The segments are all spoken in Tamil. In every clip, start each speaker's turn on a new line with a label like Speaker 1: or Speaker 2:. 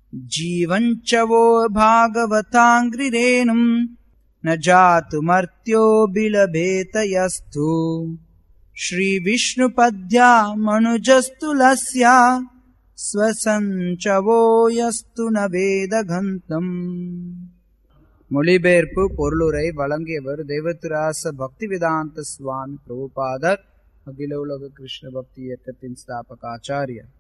Speaker 1: जीवञ्च वो भागवताङ्घ्रिरेणुम् न जातुमर्त्यो बिलभेत यस्तु श्रीविष्णुपद्या मनुजस्तु लस्या ஸ்வசஞ்சவோ யஸ்து ந வேதகந்தம் மொழிபெயர்ப்பு பொருளுரை வழங்கியவர் தேவத்திராச பக்திவேதாந்த சுவாமி பிரபுபாதர் அகில உலக கிருஷ்ண பக்தி இயக்கத்தின் ஸ்தாபகாச்சாரியர்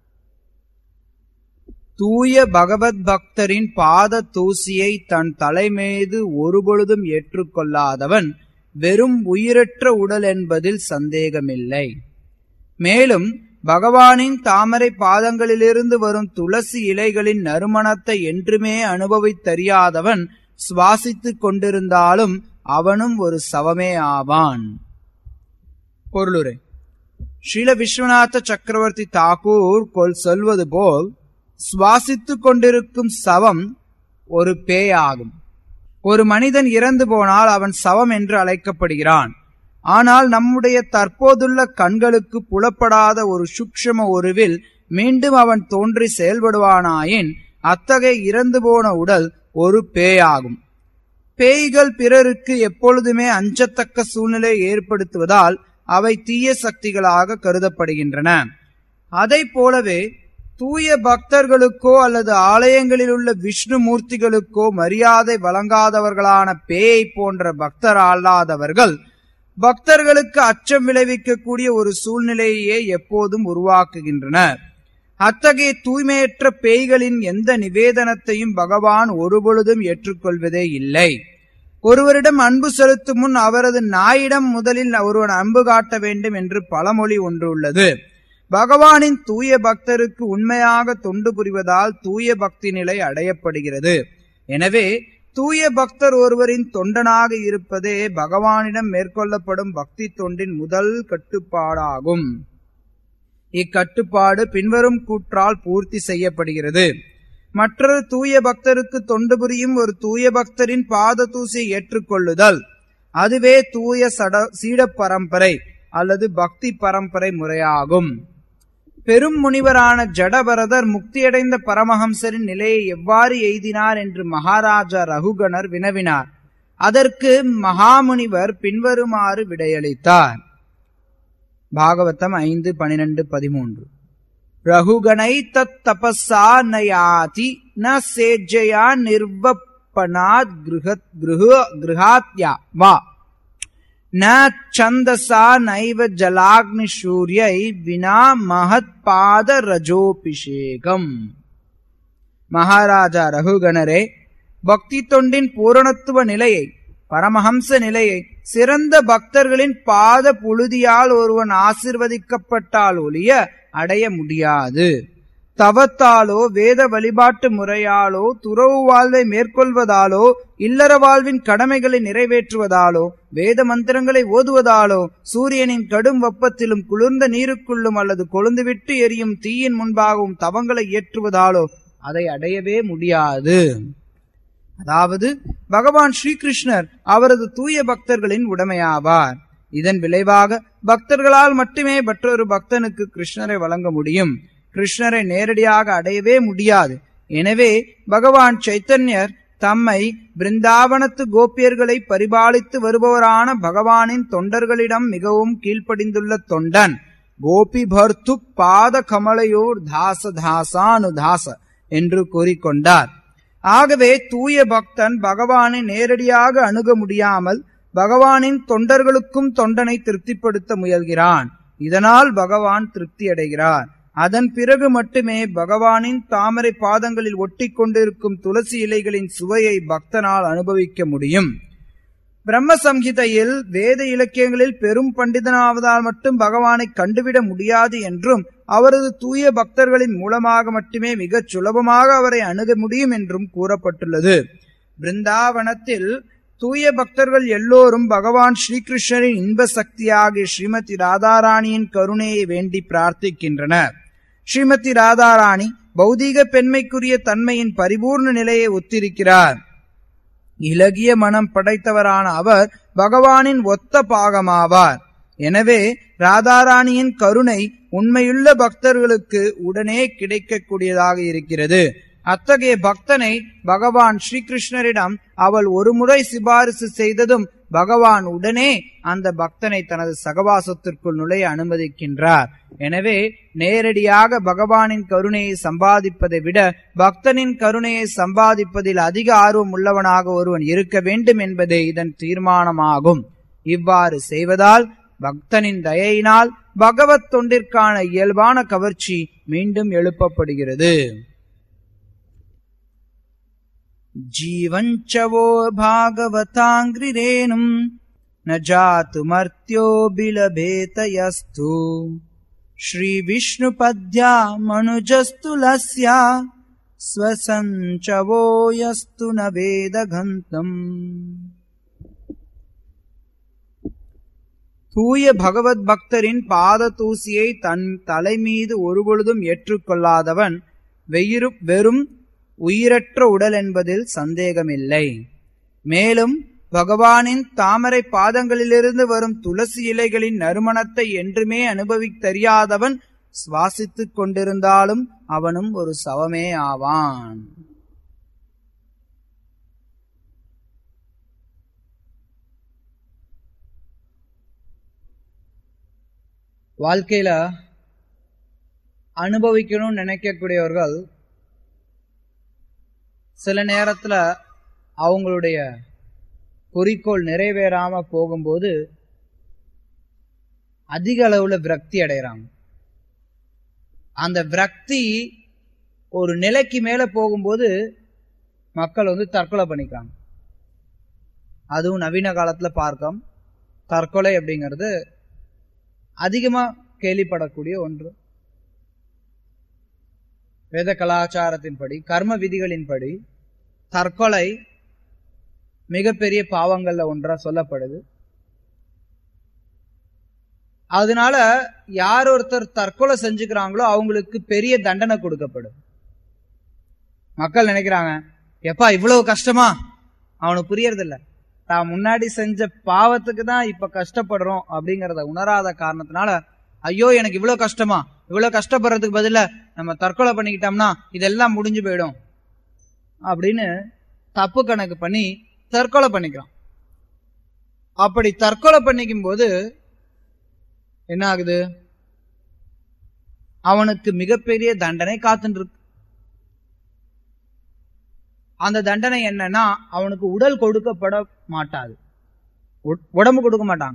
Speaker 1: தூய பகவத் பக்தரின் பாத தூசியை தன் தலைமீது ஒருபொழுதும் ஏற்றுக்கொள்ளாதவன் வெறும் உயிரற்ற உடல் என்பதில் சந்தேகமில்லை மேலும் பகவானின் தாமரை பாதங்களிலிருந்து வரும் துளசி இலைகளின் நறுமணத்தை என்றுமே அனுபவித்தறியாதவன் சுவாசித்துக் கொண்டிருந்தாலும் அவனும் ஒரு சவமே ஆவான் பொருளுரை ஸ்ரீல விஸ்வநாத சக்கரவர்த்தி தாக்கூர் கொல் சொல்வது போல் சுவாசித்துக் கொண்டிருக்கும் சவம் ஒரு பேயாகும் ஒரு மனிதன் இறந்து போனால் அவன் சவம் என்று அழைக்கப்படுகிறான் ஆனால் நம்முடைய தற்போதுள்ள கண்களுக்கு புலப்படாத ஒரு சுக்ஷம உருவில் மீண்டும் அவன் தோன்றி செயல்படுவானாயின் அத்தகைய இறந்து போன உடல் ஒரு பேயாகும் பேய்கள் பிறருக்கு எப்பொழுதுமே அஞ்சத்தக்க சூழ்நிலை ஏற்படுத்துவதால் அவை தீய சக்திகளாக கருதப்படுகின்றன அதை போலவே தூய பக்தர்களுக்கோ அல்லது ஆலயங்களில் உள்ள விஷ்ணு மூர்த்திகளுக்கோ மரியாதை வழங்காதவர்களான பேயை போன்ற பக்தர் அல்லாதவர்கள் பக்தர்களுக்கு அச்சம் விளைவிக்கக்கூடிய ஒரு சூழ்நிலையே எப்போதும் உருவாக்குகின்றனர் அத்தகைய தூய்மையற்ற பேய்களின் எந்த நிவேதனத்தையும் பகவான் ஒருபொழுதும் ஏற்றுக்கொள்வதே இல்லை ஒருவரிடம் அன்பு செலுத்தும் முன் அவரது நாயிடம் முதலில் ஒருவன் அன்பு காட்ட வேண்டும் என்று பழமொழி ஒன்று உள்ளது பகவானின் தூய பக்தருக்கு உண்மையாக தொண்டு புரிவதால் தூய பக்தி நிலை அடையப்படுகிறது எனவே தூய பக்தர் ஒருவரின் தொண்டனாக இருப்பதே பகவானிடம் மேற்கொள்ளப்படும் பக்தி தொண்டின் முதல் கட்டுப்பாடாகும் இக்கட்டுப்பாடு பின்வரும் கூற்றால் பூர்த்தி செய்யப்படுகிறது மற்றொரு தூய பக்தருக்கு தொண்டு புரியும் ஒரு தூய பக்தரின் பாத தூசியை ஏற்றுக்கொள்ளுதல் அதுவே தூய சட சீட பரம்பரை அல்லது பக்தி பரம்பரை முறையாகும் பெரும் முனிவரான ஜடபரதர் முக்தியடைந்த பரமஹம்சரின் நிலையை எவ்வாறு எய்தினார் என்று மகாராஜா ரகுகணர் வினவினார் அதற்கு மகாமுனிவர் பின்வருமாறு விடையளித்தார் பாகவதம் ஐந்து பனிரெண்டு பதிமூன்று ரகுகணை தத் தபஸா நயாதி ந சேஜயா நிர்வப்பனாத் கிருஹத் கிருஹ கிருஹாத்யா வா न छन्दसा नैव जलाग्निशूर्यै विना महत्पाद ரஜோபிஷேகம் மகாராஜா ரகுகணரே பக்தி தொண்டின் பூரணத்துவ நிலையை பரமஹம்ச நிலையை சிறந்த பக்தர்களின் பாத புழுதியால் ஒருவன் ஆசிர்வதிக்கப்பட்டால் ஒழிய அடைய முடியாது தவத்தாலோ வேத வழிபாட்டு முறையாலோ துறவு வாழ்வை மேற்கொள்வதாலோ இல்லற வாழ்வின் கடமைகளை நிறைவேற்றுவதாலோ வேத மந்திரங்களை ஓதுவதாலோ சூரியனின் கடும் வெப்பத்திலும் குளிர்ந்த நீருக்குள்ளும் அல்லது கொழுந்துவிட்டு எரியும் தீயின் முன்பாகவும் தவங்களை இயற்றுவதாலோ அதை அடையவே முடியாது அதாவது பகவான் ஸ்ரீகிருஷ்ணர் அவரது தூய பக்தர்களின் உடமையாவார் இதன் விளைவாக பக்தர்களால் மட்டுமே மற்றொரு பக்தனுக்கு கிருஷ்ணரை வழங்க முடியும் கிருஷ்ணரை நேரடியாக அடையவே முடியாது எனவே பகவான் சைத்தன்யர் தம்மை பிருந்தாவனத்து கோபியர்களை பரிபாலித்து வருபவரான பகவானின் தொண்டர்களிடம் மிகவும் கீழ்ப்படிந்துள்ள தொண்டன் கோபி பர்த்து பாத கமலையோர் தாச தாசானு தாச என்று கூறிக்கொண்டார் ஆகவே தூய பக்தன் பகவானை நேரடியாக அணுக முடியாமல் பகவானின் தொண்டர்களுக்கும் தொண்டனை திருப்திப்படுத்த முயல்கிறான் இதனால் பகவான் திருப்தி அடைகிறார் அதன் பிறகு மட்டுமே பகவானின் தாமரை பாதங்களில் ஒட்டி கொண்டிருக்கும் துளசி இலைகளின் சுவையை பக்தனால் அனுபவிக்க முடியும் பிரம்ம சம்ஹிதையில் வேத இலக்கியங்களில் பெரும் பண்டிதனாவதால் மட்டும் பகவானை கண்டுவிட முடியாது என்றும் அவரது தூய பக்தர்களின் மூலமாக மட்டுமே மிகச் சுலபமாக அவரை அணுக முடியும் என்றும் கூறப்பட்டுள்ளது பிருந்தாவனத்தில் தூய பக்தர்கள் எல்லோரும் பகவான் ஸ்ரீகிருஷ்ணரின் இன்ப சக்தியாகிய ஸ்ரீமதி ராதாராணியின் கருணையை வேண்டி பிரார்த்திக்கின்றனர் ஸ்ரீமதி ராதாராணி பௌதீக பெண்மைக்குரிய தன்மையின் பரிபூர்ண நிலையை ஒத்திருக்கிறார் இலகிய மனம் படைத்தவரான அவர் பகவானின் ஒத்த பாகமாவார் எனவே ராதாராணியின் கருணை உண்மையுள்ள பக்தர்களுக்கு உடனே கிடைக்கக்கூடியதாக இருக்கிறது அத்தகைய பக்தனை பகவான் ஸ்ரீகிருஷ்ணரிடம் அவள் ஒருமுறை சிபாரிசு செய்ததும் பகவான் உடனே அந்த பக்தனை தனது சகவாசத்திற்குள் நுழைய அனுமதிக்கின்றார் எனவே நேரடியாக பகவானின் கருணையை சம்பாதிப்பதை விட பக்தனின் கருணையை சம்பாதிப்பதில் அதிக ஆர்வம் உள்ளவனாக ஒருவன் இருக்க வேண்டும் என்பதே இதன் தீர்மானமாகும் இவ்வாறு செய்வதால் பக்தனின் தயையினால் பகவத் தொண்டிற்கான இயல்பான கவர்ச்சி மீண்டும் எழுப்பப்படுகிறது जीवञ्च वो भागवताङ्घ्रिरेणुम् न जातुमर्त्यो बिलभेत यस्तु श्रीविष्णुपद्या मनुजस्तु लस्या स्वसञ्चवो यस्तु न वेदघन्तम् தூய பகவத் பக்தரின் பாத தூசியை தன் தலை மீது ஒருபொழுதும் ஏற்றுக்கொள்ளாதவன் வெயிரு வெறும் உயிரற்ற உடல் என்பதில் சந்தேகமில்லை மேலும் பகவானின் தாமரை பாதங்களிலிருந்து வரும் துளசி இலைகளின் நறுமணத்தை என்றுமே அனுபவித்தறியாதவன் சுவாசித்துக் கொண்டிருந்தாலும் அவனும் ஒரு சவமே ஆவான் வாழ்க்கையில அனுபவிக்கணும்னு நினைக்கக்கூடியவர்கள் சில நேரத்துல அவங்களுடைய குறிக்கோள் நிறைவேறாம போகும்போது அதிக அளவுல விரக்தி அடைகிறாங்க அந்த விரக்தி ஒரு நிலைக்கு மேல போகும்போது மக்கள் வந்து தற்கொலை பண்ணிக்கிறாங்க அதுவும் நவீன காலத்துல பார்க்கம் தற்கொலை அப்படிங்கிறது அதிகமா கேள்விப்படக்கூடிய ஒன்று வேத கலாச்சாரத்தின்படி கர்ம விதிகளின்படி தற்கொலை மிகப்பெரிய பாவங்கள்ல ஒன்றா சொல்லப்படுது அதனால யார் ஒருத்தர் தற்கொலை செஞ்சுக்கிறாங்களோ அவங்களுக்கு பெரிய தண்டனை கொடுக்கப்படும் மக்கள் நினைக்கிறாங்க எப்பா இவ்வளவு கஷ்டமா அவனுக்கு புரியறது இல்ல தான் முன்னாடி செஞ்ச பாவத்துக்கு தான் இப்ப கஷ்டப்படுறோம் அப்படிங்கறத உணராத காரணத்தினால ஐயோ எனக்கு இவ்வளவு கஷ்டமா இவ்வளவு கஷ்டப்படுறதுக்கு பதிலா நம்ம தற்கொலை பண்ணிக்கிட்டோம்னா இதெல்லாம் முடிஞ்சு போயிடும் அப்படின்னு தப்பு கணக்கு பண்ணி தற்கொலை பண்ணிக்கிறான் அப்படி தற்கொலை பண்ணிக்கும் போது என்ன ஆகுது அவனுக்கு மிகப்பெரிய தண்டனை காத்துட்டு இருக்கு அந்த தண்டனை என்னன்னா அவனுக்கு உடல் கொடுக்கப்பட மாட்டாது உட்- உடம்பு கொடுக்க மாட்டாங்க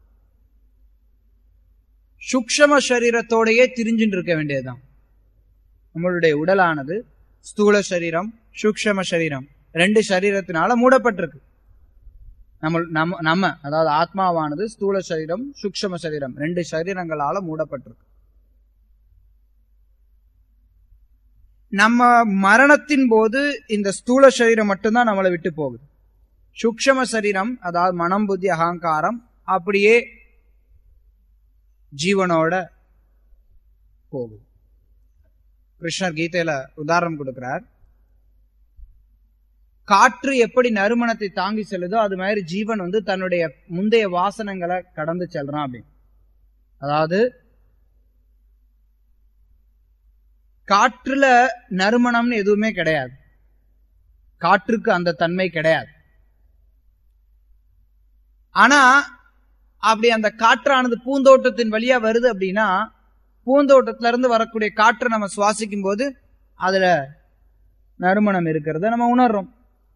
Speaker 1: சுக்ஷம சரீரத்தோடையே திரிஞ்சுட்டு இருக்க வேண்டியதுதான் நம்மளுடைய உடலானது ஸ்தூல சரீரம் சூக்ஷம சரீரம் ரெண்டு சரீரத்தினால மூடப்பட்டிருக்கு நம்ம நம்ம நம்ம அதாவது ஆத்மாவானது ஸ்தூல சரீரம் சூக்ஷம சரீரம் ரெண்டு சரீரங்களால மூடப்பட்டிருக்கு நம்ம மரணத்தின் போது இந்த ஸ்தூல சரீரம் மட்டும்தான் நம்மளை விட்டு போகுது சூக்ஷம சரீரம் அதாவது மனம் புத்தி அகங்காரம் அப்படியே ஜீவனோட போகுது கிருஷ்ணர் கீதையில உதாரணம் கொடுக்கிறார் காற்று எப்படி நறுமணத்தை தாங்கி செல்லுதோ அது மாதிரி ஜீவன் வந்து தன்னுடைய முந்தைய வாசனங்களை கடந்து செல்றான் அப்படின்னு அதாவது காற்றுல நறுமணம்னு எதுவுமே கிடையாது காற்றுக்கு அந்த தன்மை கிடையாது ஆனா அப்படி அந்த காற்றானது பூந்தோட்டத்தின் வழியா வருது அப்படின்னா பூந்தோட்டத்துல இருந்து வரக்கூடிய காற்றை நம்ம சுவாசிக்கும் போது அதுல நறுமணம் இருக்கிறத நம்ம உணர்றோம்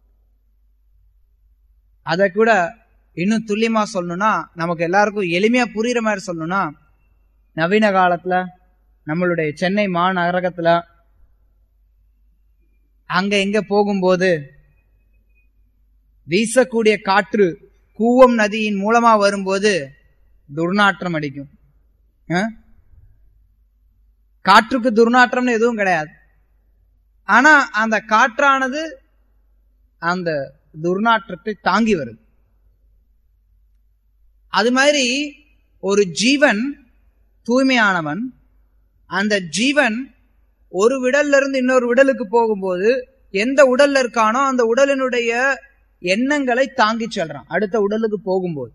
Speaker 1: அதை கூட இன்னும் துல்லியமா சொல்லணும்னா நமக்கு எல்லாருக்கும் எளிமையா புரியுற மாதிரி சொல்லணும்னா நவீன காலத்துல நம்மளுடைய சென்னை மாநகரத்துல அங்க எங்க போகும்போது வீசக்கூடிய காற்று கூவம் நதியின் மூலமா வரும்போது துர்நாற்றம் அடிக்கும் ஆ? காற்றுக்கு துர்நாற்றம்னு எதுவும் கிடையாது ஆனா அந்த காற்றானது அந்த துர்நாற்றத்தை தாங்கி வருது அது மாதிரி ஒரு ஜீவன் தூய்மையானவன் அந்த ஜீவன் ஒரு விடல்ல இருந்து இன்னொரு விடலுக்கு போகும்போது எந்த உடல்ல இருக்கானோ அந்த உடலினுடைய எண்ணங்களை தாங்கி செல்றான் அடுத்த உடலுக்கு போகும்போது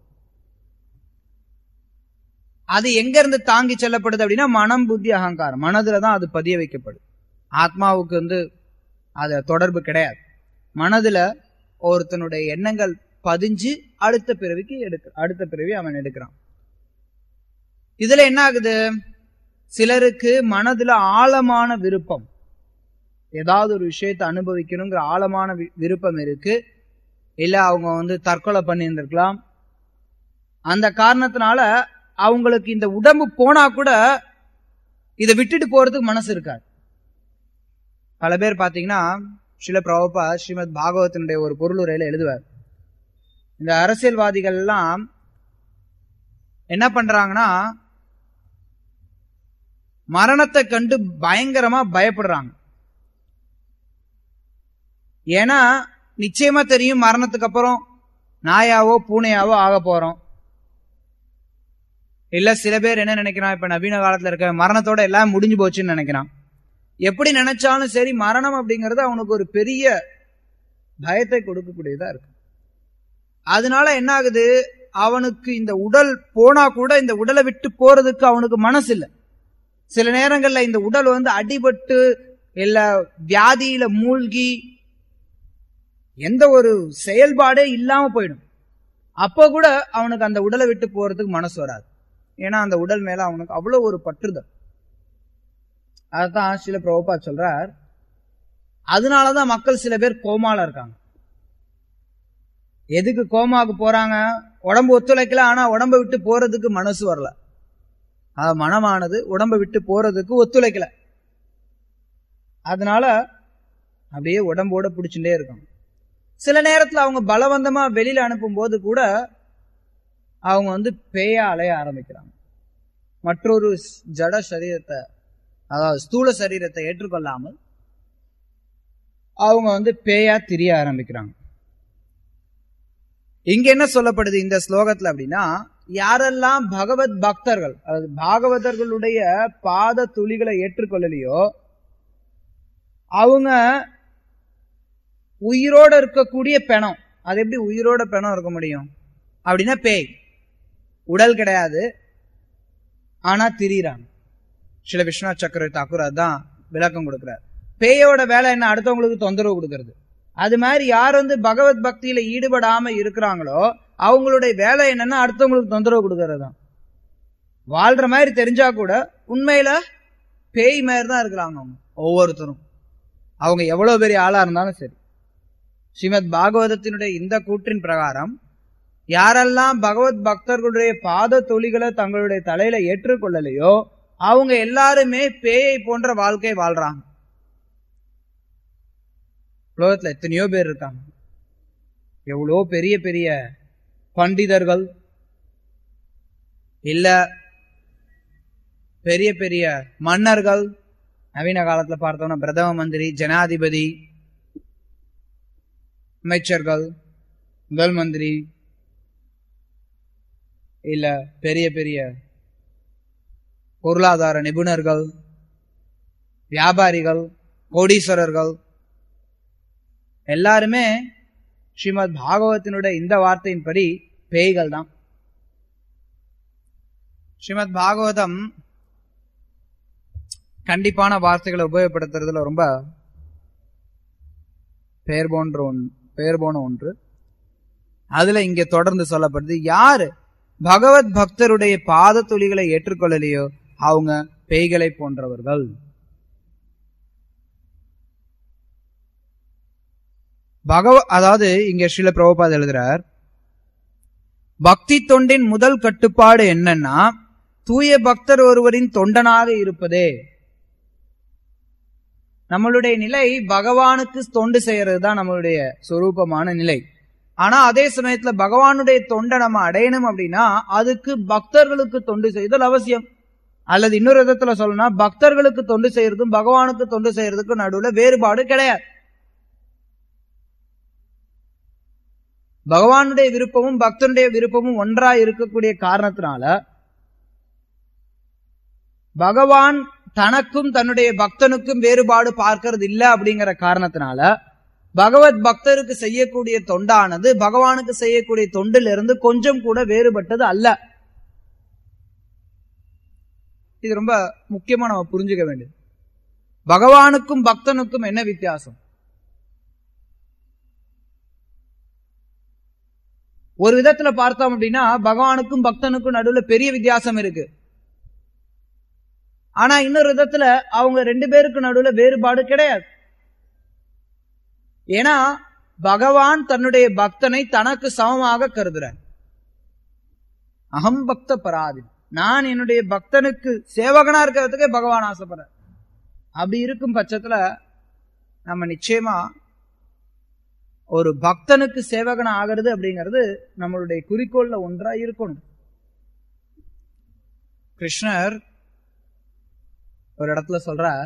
Speaker 1: அது எங்க இருந்து தாங்கி செல்லப்படுது அப்படின்னா மனம் புத்தி அகங்காரம் மனதுல தான் அது பதிய வைக்கப்படுது ஆத்மாவுக்கு வந்து அது தொடர்பு கிடையாது மனதுல ஒருத்தனுடைய எண்ணங்கள் பதிஞ்சு அடுத்த பிறவிக்கு எடுக்க அடுத்த பிறவி அவன் எடுக்கிறான் இதுல என்ன ஆகுது சிலருக்கு மனதுல ஆழமான விருப்பம் ஏதாவது ஒரு விஷயத்தை அனுபவிக்கணுங்கிற ஆழமான வி- விருப்பம் இருக்கு இல்ல அவங்க வந்து தற்கொலை பண்ணியிருந்திருக்கலாம் அந்த காரணத்தினால அவங்களுக்கு இந்த உடம்பு போனா கூட இதை விட்டுட்டு போறதுக்கு மனசு இருக்காது பல பேர் பாத்தீங்கன்னா சில பிரபா ஸ்ரீமத் பாகவத்தினுடைய ஒரு பொருளுரையில எழுதுவார் இந்த அரசியல்வாதிகள் எல்லாம் என்ன பண்றாங்கன்னா மரணத்தை கண்டு பயங்கரமா பயப்படுறாங்க ஏன்னா நிச்சயமா தெரியும் மரணத்துக்கு அப்புறம் நாயாவோ பூனையாவோ ஆக போறோம் இல்ல சில பேர் என்ன நினைக்கிறான் இப்ப நவீன காலத்துல இருக்க மரணத்தோட எல்லாம் முடிஞ்சு போச்சுன்னு நினைக்கிறான் எப்படி நினைச்சாலும் சரி மரணம் அப்படிங்கறது அவனுக்கு ஒரு பெரிய பயத்தை கொடுக்கக்கூடியதா இருக்கு அதனால என்ன ஆகுது அவனுக்கு இந்த உடல் போனா கூட இந்த உடலை விட்டு போறதுக்கு அவனுக்கு மனசு இல்லை சில நேரங்கள்ல இந்த உடல் வந்து அடிபட்டு இல்ல வியாதியில மூழ்கி எந்த ஒரு செயல்பாடே இல்லாம போயிடும் அப்போ கூட அவனுக்கு அந்த உடலை விட்டு போறதுக்கு மனசு வராது ஏன்னா அந்த உடல் மேல அவனுக்கு அவ்வளவு ஒரு பற்றுதல் அதுதான் சில பிரபுபா சொல்றார் அதனாலதான் மக்கள் சில பேர் கோமால இருக்காங்க எதுக்கு கோமாவுக்கு போறாங்க உடம்பு ஒத்துழைக்கல ஆனா உடம்ப விட்டு போறதுக்கு மனசு வரல அது மனமானது உடம்ப விட்டு போறதுக்கு ஒத்துழைக்கல அதனால அப்படியே உடம்போட பிடிச்சுட்டே இருக்காங்க சில நேரத்துல அவங்க பலவந்தமா வெளியில அனுப்பும் போது கூட அவங்க வந்து பேயா அலைய ஆரம்பிக்கிறாங்க மற்றொரு ஸ்- ஜட சரீரத்தை அதாவது ஸ்தூல சரீரத்தை ஏற்றுக்கொள்ளாமல் அவங்க வந்து பேயா திரிய ஆரம்பிக்கிறாங்க இங்க என்ன சொல்லப்படுது இந்த ஸ்லோகத்துல அப்படின்னா யாரெல்லாம் பகவத் பக்தர்கள் அதாவது பாகவதர்களுடைய பாத துளிகளை ஏற்றுக்கொள்ளலையோ அவங்க உயிரோட இருக்கக்கூடிய பிணம் அது எப்படி உயிரோட பிணம் இருக்க முடியும் அப்படின்னா பேய் உடல் கிடையாது ஆனா திரியிறாங்க சில விஸ்வநாத் சக்கரவர்த்தி தாக்கூர் அதான் விளக்கம் கொடுக்கிறார் பேயோட வேலை என்ன அடுத்தவங்களுக்கு தொந்தரவு கொடுக்கறது அது மாதிரி யார் வந்து பகவத் பக்தியில ஈடுபடாம இருக்கிறாங்களோ அவங்களுடைய வேலை என்னன்னா அடுத்தவங்களுக்கு தொந்தரவு கொடுக்கறது தான் வாழ்ற மாதிரி தெரிஞ்சா கூட உண்மையில பேய் மாதிரி தான் இருக்கிறாங்க அவங்க ஒவ்வொருத்தரும் அவங்க எவ்வளவு பெரிய ஆளா இருந்தாலும் சரி ஸ்ரீமத் பாகவதத்தினுடைய இந்த கூற்றின் பிரகாரம் யாரெல்லாம் பகவத் பக்தர்களுடைய பாத தொழிகளை தங்களுடைய தலையில ஏற்றுக்கொள்ளலையோ அவங்க எல்லாருமே பேயை போன்ற வாழ்க்கை வாழ்றாங்க உலகத்துல எத்தனையோ பேர் இருக்காங்க எவ்வளோ பெரிய பெரிய பண்டிதர்கள் இல்ல பெரிய பெரிய மன்னர்கள் நவீன காலத்துல பார்த்தோம்னா பிரதம மந்திரி ஜனாதிபதி அமைச்சர்கள் முதல் மந்திரி இல்ல பெரிய பெரிய பொருளாதார நிபுணர்கள் வியாபாரிகள் கோடீஸ்வரர்கள் எல்லாருமே ஸ்ரீமத் பாகவத்தினுடைய இந்த வார்த்தையின்படி பேய்கள் தான் ஸ்ரீமத் பாகவதம் கண்டிப்பான வார்த்தைகளை உபயோகப்படுத்துறதுல ரொம்ப பெயர் போன்ற ஒன்று பெயர் போன ஒன்று அதுல இங்க தொடர்ந்து சொல்லப்படுது யாரு பகவத் பக்தருடைய பாத துளிகளை ஏற்றுக்கொள்ளலையோ அவங்க பேய்களை போன்றவர்கள் பகவ அதாவது இங்க ஸ்ரீல பிரபுபாத் எழுதுறார் பக்தி தொண்டின் முதல் கட்டுப்பாடு என்னன்னா தூய பக்தர் ஒருவரின் தொண்டனாக இருப்பதே நம்மளுடைய நிலை பகவானுக்கு தொண்டு செய்யறது தான் நம்மளுடைய சொரூபமான நிலை ஆனா அதே சமயத்துல பகவானுடைய தொண்டை நம்ம அடையணும் அப்படின்னா அதுக்கு பக்தர்களுக்கு தொண்டு செய்தல் அவசியம் அல்லது இன்னொரு விதத்துல சொல்லணும்னா பக்தர்களுக்கு தொண்டு செய்யறதும் பகவானுக்கு தொண்டு செய்யறதுக்கும் நடுவுல வேறுபாடு கிடையாது பகவானுடைய விருப்பமும் பக்தனுடைய விருப்பமும் ஒன்றா இருக்கக்கூடிய காரணத்தினால பகவான் தனக்கும் தன்னுடைய பக்தனுக்கும் வேறுபாடு பார்க்கறது இல்ல அப்படிங்கிற காரணத்தினால பகவத் பக்தருக்கு செய்யக்கூடிய தொண்டானது பகவானுக்கு செய்யக்கூடிய தொண்டிலிருந்து கொஞ்சம் கூட வேறுபட்டது அல்ல இது ரொம்ப முக்கியமா நம்ம புரிஞ்சுக்க வேண்டியது பகவானுக்கும் பக்தனுக்கும் என்ன வித்தியாசம் ஒரு விதத்துல பார்த்தோம் அப்படின்னா பகவானுக்கும் பக்தனுக்கும் நடுவுல பெரிய வித்தியாசம் இருக்கு ஆனா இன்னொரு விதத்துல அவங்க ரெண்டு பேருக்கு நடுவுல வேறுபாடு கிடையாது ஏன்னா பகவான் தன்னுடைய பக்தனை தனக்கு சமமாக கருதுறார் அகம் பக்த பராதி நான் என்னுடைய பக்தனுக்கு சேவகனா இருக்கிறதுக்கே பகவான் ஆசைப்படுறார் அப்படி இருக்கும் பட்சத்துல நம்ம நிச்சயமா ஒரு பக்தனுக்கு சேவகன் ஆகிறது அப்படிங்கிறது நம்மளுடைய குறிக்கோள்ல ஒன்றா இருக்கணும் கிருஷ்ணர் ஒரு இடத்துல சொல்றார்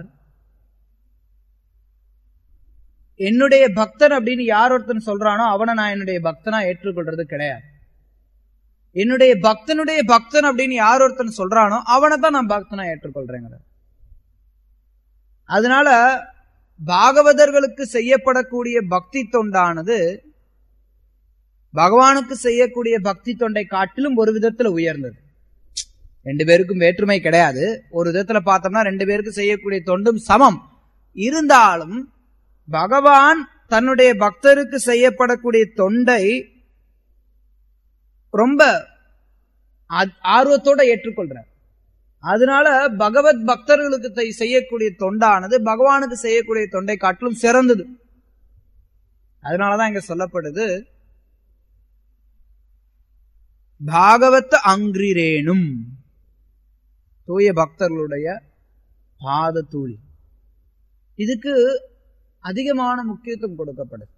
Speaker 1: என்னுடைய பக்தன் அப்படின்னு யார் ஒருத்தன் சொல்றானோ அவனை நான் என்னுடைய பக்தனா ஏற்றுக்கொள்றது கிடையாது என்னுடைய பக்தனுடைய பக்தன் அப்படின்னு யார் ஒருத்தன் சொல்றானோ அவனை தான் நான் பக்தனா ஏற்றுக்கொள்றேங்கிற அதனால பாகவதர்களுக்கு செய்யப்படக்கூடிய பக்தி தொண்டானது பகவானுக்கு செய்யக்கூடிய பக்தி தொண்டை காட்டிலும் ஒரு விதத்துல உயர்ந்தது ரெண்டு பேருக்கும் வேற்றுமை கிடையாது ஒரு விதத்துல பார்த்தோம்னா ரெண்டு பேருக்கு செய்யக்கூடிய தொண்டும் சமம் இருந்தாலும் பகவான் தன்னுடைய பக்தருக்கு செய்யப்படக்கூடிய தொண்டை ரொம்ப ஆர்வத்தோட ஏற்றுக்கொள்றார் அதனால பகவத் பக்தர்களுக்கு செய்யக்கூடிய தொண்டானது பகவானுக்கு செய்யக்கூடிய தொண்டை காட்டிலும் சிறந்தது அதனாலதான் இங்க சொல்லப்படுது பாகவத அங்கிரேனும் தூய பக்தர்களுடைய பாத தூளி இதுக்கு அதிகமான முக்கியத்துவம் கொடுக்கப்படுது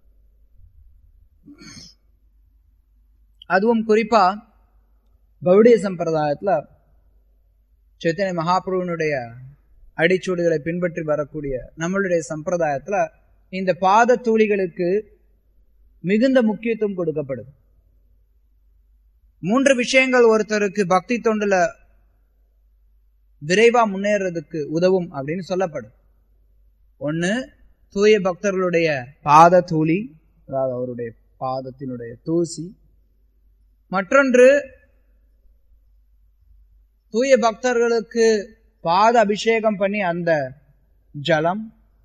Speaker 1: அதுவும் குறிப்பா கௌடிய சம்பிரதாயத்துல சைத்தன்ய மகாபிரபுனுடைய அடிச்சூடுகளை பின்பற்றி வரக்கூடிய நம்மளுடைய சம்பிரதாயத்துல இந்த பாத தூளிகளுக்கு மிகுந்த முக்கியத்துவம் கொடுக்கப்படுது மூன்று விஷயங்கள் ஒருத்தருக்கு பக்தி தொண்டுல விரைவா முன்னேறதுக்கு உதவும் அப்படின்னு சொல்லப்படும் ஒன்னு தூய பக்தர்களுடைய பாத தூளி அதாவது அவருடைய பாதத்தினுடைய தூசி மற்றொன்று தூய பக்தர்களுக்கு பாத அபிஷேகம் பண்ணி அந்த ஜலம்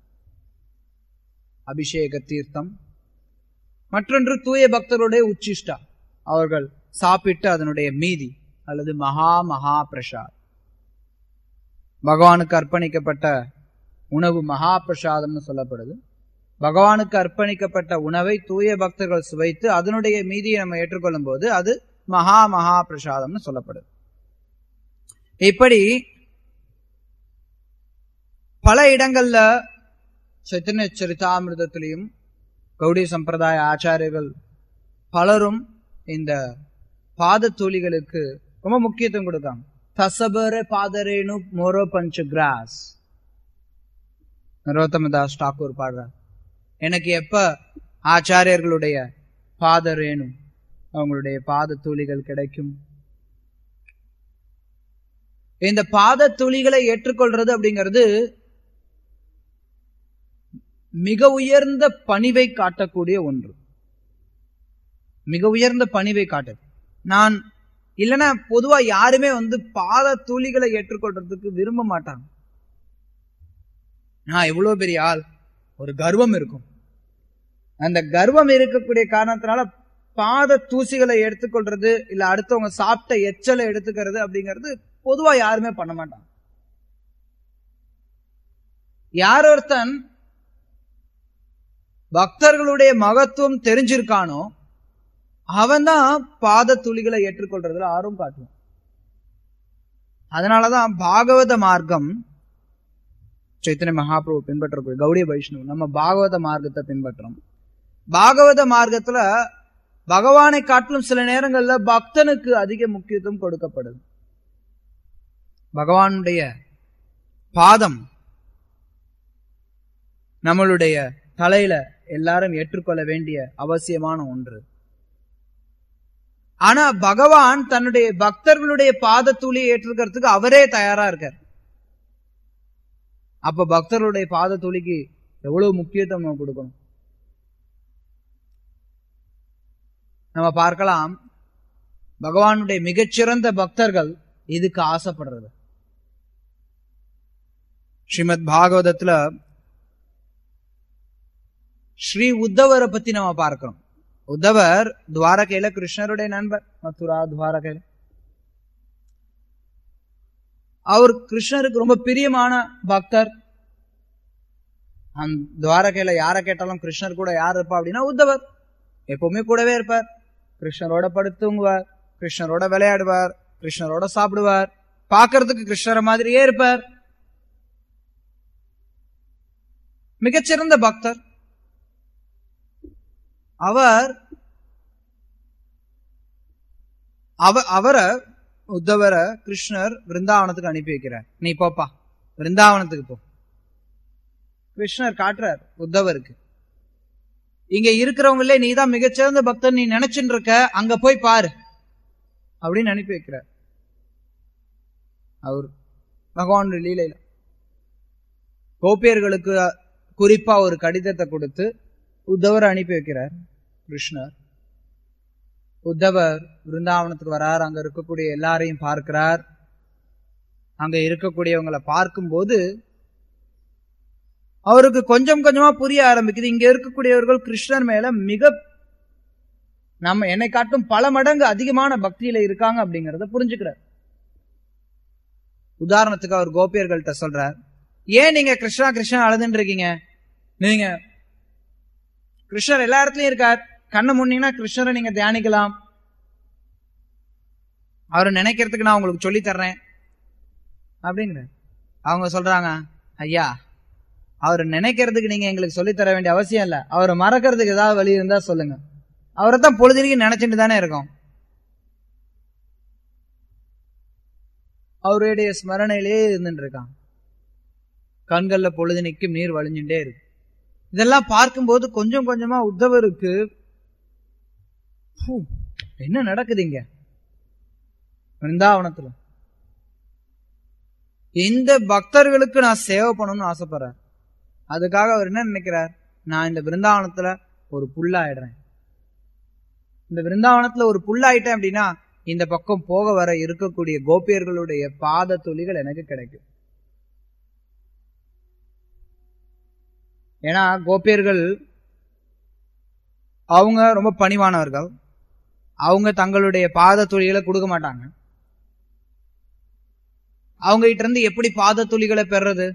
Speaker 1: அபிஷேக தீர்த்தம் மற்றொன்று தூய பக்தருடைய உச்சிஷ்டா அவர்கள் சாப்பிட்டு அதனுடைய மீதி அல்லது மகா மகா பிரசாத் பகவானுக்கு அர்ப்பணிக்கப்பட்ட உணவு மகா பிரசாதம்னு சொல்லப்படுது பகவானுக்கு அர்ப்பணிக்கப்பட்ட உணவை தூய பக்தர்கள் சுவைத்து அதனுடைய மீதியை நம்ம ஏற்றுக்கொள்ளும் போது அது மகா மகா பிரசாதம்னு சொல்லப்படுது இப்படி பல இடங்கள்ல சைத்தன்ய சரிதாமிரதத்திலையும் கௌடிய சம்பிரதாய ஆச்சாரியர்கள் பலரும் இந்த பாத தூளிகளுக்கு ரொம்ப முக்கியத்துவம் கொடுக்காங்க தசபர பாதரேனு மோரோ பஞ்ச கிராஸ் நரோத்தமதாஸ் டாக்கூர் பாடுறார் எனக்கு எப்ப ஆச்சாரியர்களுடைய பாதரேனு அவங்களுடைய பாத தூளிகள் கிடைக்கும் இந்த பாத துளிகளை ஏற்றுக்கொள்றது அப்படிங்கிறது மிக உயர்ந்த பணிவை காட்டக்கூடிய ஒன்று மிக உயர்ந்த பணிவை காட்டுது நான் இல்லைன்னா பொதுவா யாருமே வந்து பாத தூளிகளை ஏற்றுக்கொள்றதுக்கு விரும்ப மாட்டாங்க நான் எவ்வளவு பெரிய ஆள் ஒரு கர்வம் இருக்கும் அந்த கர்வம் இருக்கக்கூடிய காரணத்தினால பாத தூசிகளை எடுத்துக்கொள்றது இல்ல அடுத்தவங்க சாப்பிட்ட எச்சலை எடுத்துக்கிறது அப்படிங்கிறது பொதுவா யாருமே பண்ண மாட்டாங்க யார் ஒருத்தன் பக்தர்களுடைய மகத்துவம் தெரிஞ்சிருக்கானோ அவன் தான் பாத துளிகளை ஏற்றுக்கொள்றதுல ஆர்வம் காட்டுவான் அதனாலதான் பாகவத மார்க்கம் சைத்தன்ய மகாபிரபு பின்பற்றக்கூடிய கௌடிய வைஷ்ணவ் நம்ம பாகவத மார்க்கத்தை பின்பற்றோம் பாகவத மார்க்கத்துல பகவானை காட்டிலும் சில நேரங்கள்ல பக்தனுக்கு அதிக முக்கியத்துவம் கொடுக்கப்படுது பகவானுடைய பாதம் நம்மளுடைய தலையில எல்லாரும் ஏற்றுக்கொள்ள வேண்டிய அவசியமான ஒன்று ஆனா பகவான் தன்னுடைய பக்தர்களுடைய பாத தூளியை ஏற்றுக்கிறதுக்கு அவரே தயாரா இருக்கார் அப்ப பக்தர்களுடைய பாத துளிக்கு எவ்வளவு முக்கியத்துவம் நம்ம கொடுக்கணும் நம்ம பார்க்கலாம் பகவானுடைய மிகச்சிறந்த பக்தர்கள் இதுக்கு ஆசைப்படுறது ஸ்ரீமத் பாகவதத்துல ஸ்ரீ உத்தவரை பத்தி நம்ம பார்க்கிறோம் உத்தவர் துவாரகையில கிருஷ்ணருடைய நண்பர் மதுரா துவாரகையில அவர் கிருஷ்ணருக்கு ரொம்ப பிரியமான பக்தர் அந்த துவாரகையில யார கேட்டாலும் கிருஷ்ணர் கூட யார் இருப்பா அப்படின்னா உத்தவர் எப்பவுமே கூடவே இருப்பார் கிருஷ்ணரோட படுத்துங்குவார் கிருஷ்ணரோட விளையாடுவார் கிருஷ்ணரோட சாப்பிடுவார் பார்க்கறதுக்கு கிருஷ்ணரை மாதிரியே இருப்பார் மிகச்சிறந்த பக்தர் அவர் அவ அவரை உத்தவரை கிருஷ்ணர் விருந்தாவனத்துக்கு அனுப்பி வைக்கிறார் நீ போப்பா விருந்தாவனத்துக்கு போ கிருஷ்ணர் காட்டுறார் உத்தவருக்கு இங்க இருக்கிறவங்களே நீ தான் மிகச்சிறந்த பக்தன் நீ நினைச்சுட்டு இருக்க அங்க போய் பாரு அப்படின்னு அனுப்பி வைக்கிறார் அவர் பகவான் லீலையில கோபியர்களுக்கு குறிப்பா ஒரு கடிதத்தை கொடுத்து உத்தவர் அனுப்பி வைக்கிறார் கிருஷ்ணர் உத்தவர் விருந்தாவனத்துக்கு வரார் அங்க இருக்கக்கூடிய எல்லாரையும் பார்க்கிறார் அங்க இருக்கக்கூடியவங்களை பார்க்கும்போது அவருக்கு கொஞ்சம் கொஞ்சமா புரிய ஆரம்பிக்குது இங்க இருக்கக்கூடியவர்கள் கிருஷ்ணர் மேல மிக நம்ம என்னை காட்டும் பல மடங்கு அதிகமான பக்தியில இருக்காங்க அப்படிங்கறத புரிஞ்சுக்கிறார் உதாரணத்துக்கு அவர் கோபியர்கள்ட்ட சொல்றார் ஏன் நீங்க கிருஷ்ணா கிருஷ்ணா அழுதுன்னு இருக்கீங்க நீங்க கிருஷ்ணர் எல்லா இடத்துலயும் இருக்கார் கண்ணை முன்னீங்கன்னா கிருஷ்ணரை நீங்க தியானிக்கலாம் அவரை நினைக்கிறதுக்கு நான் உங்களுக்கு சொல்லி தர்றேன் அப்படிங்கிற அவங்க சொல்றாங்க ஐயா அவர் நினைக்கிறதுக்கு நீங்க எங்களுக்கு சொல்லி தர வேண்டிய அவசியம் இல்ல அவரை மறக்கிறதுக்கு ஏதாவது வழி இருந்தா சொல்லுங்க அவரை தான் பொழுதுனைக்கு நினைச்சிட்டு தானே இருக்கோம் அவருடைய ஸ்மரணையிலே இருந்துட்டு இருக்கான் கண்கள்ல பொழுதுனைக்கும் நீர் வழிஞ்சுட்டே இருக்கு இதெல்லாம் பார்க்கும்போது கொஞ்சம் கொஞ்சமா உத்தவருக்கு "ஹூ, என்ன நடக்குது இங்க பிருந்தாவனத்துல இந்த பக்தர்களுக்கு நான் சேவை பண்ணணும்னு ஆசைப்படுறேன் அதுக்காக அவர் என்ன நினைக்கிறார் நான் இந்த பிருந்தாவனத்துல ஒரு புல்லாயிடுறேன் இந்த பிருந்தாவனத்துல ஒரு புல்லாயிட்டேன் அப்படின்னா இந்த பக்கம் போக வர இருக்கக்கூடிய கோபியர்களுடைய பாத துளிகள் எனக்கு கிடைக்கும் ஏன்னா கோபியர்கள் அவங்க ரொம்ப பணிவானவர்கள் அவங்க தங்களுடைய பாத துளிகளை கொடுக்க மாட்டாங்க அவங்க கிட்ட இருந்து எப்படி பாத துளிகளை பெறது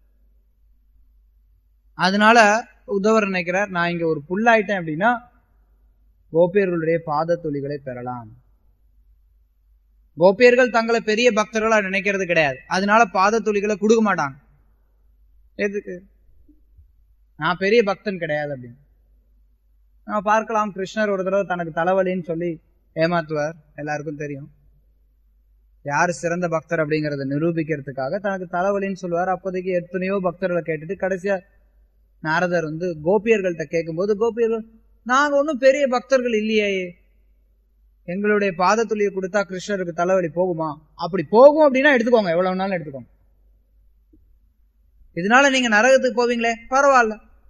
Speaker 1: அதனால உதவர் நினைக்கிறார் நான் இங்க ஒரு புல்லாயிட்டேன் அப்படின்னா கோபியர்களுடைய பாத துளிகளை பெறலாம் கோபியர்கள் தங்களை பெரிய பக்தர்களா நினைக்கிறது கிடையாது அதனால பாத துளிகளை கொடுக்க மாட்டாங்க எதுக்கு நான் பெரிய பக்தன் கிடையாது அப்படின்னு நம்ம பார்க்கலாம் கிருஷ்ணர் ஒரு தடவை தனக்கு தலைவலின்னு சொல்லி ஏமாத்துவார் எல்லாருக்கும் தெரியும் யார் சிறந்த பக்தர் அப்படிங்கறத நிரூபிக்கிறதுக்காக தனக்கு தலைவலின்னு சொல்லுவார் அப்போதைக்கு எத்தனையோ பக்தர்களை கேட்டுட்டு கடைசியா நாரதர் வந்து கோபியர்கள்ட்ட கேட்கும்போது கோபியர்கள் நாங்க ஒன்றும் பெரிய பக்தர்கள் இல்லையே எங்களுடைய பாதத்துளியை கொடுத்தா கிருஷ்ணருக்கு தலைவலி போகுமா அப்படி போகும் அப்படின்னா எடுத்துக்கோங்க எவ்வளவு நாளும் எடுத்துக்கோங்க இதனால நீங்க நரகத்துக்கு போவீங்களே பரவாயில்ல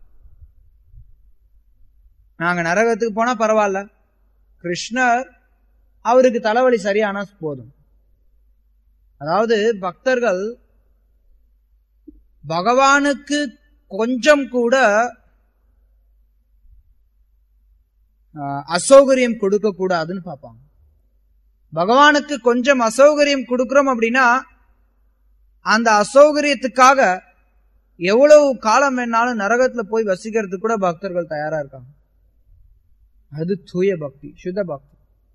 Speaker 1: நாங்க நரகத்துக்கு போனா பரவாயில்ல கிருஷ்ணர் அவருக்கு தலைவலி சரியானா போதும் அதாவது பக்தர்கள் பகவானுக்கு கொஞ்சம் கூட ஆஹ், அசௌகரியம் கொடுக்க கூடாதுன்னு பார்ப்பாங்க பகவானுக்கு கொஞ்சம் அசௌகரியம் கொடுக்கிறோம் அப்படின்னா அந்த அசௌகரியத்துக்காக எவ்வளவு காலம் வேணாலும் நரகத்துல போய் வசிக்கிறதுக்கு கூட பக்தர்கள் தயாரா இருக்காங்க அது தூய பக்தி சுத்த பக்தி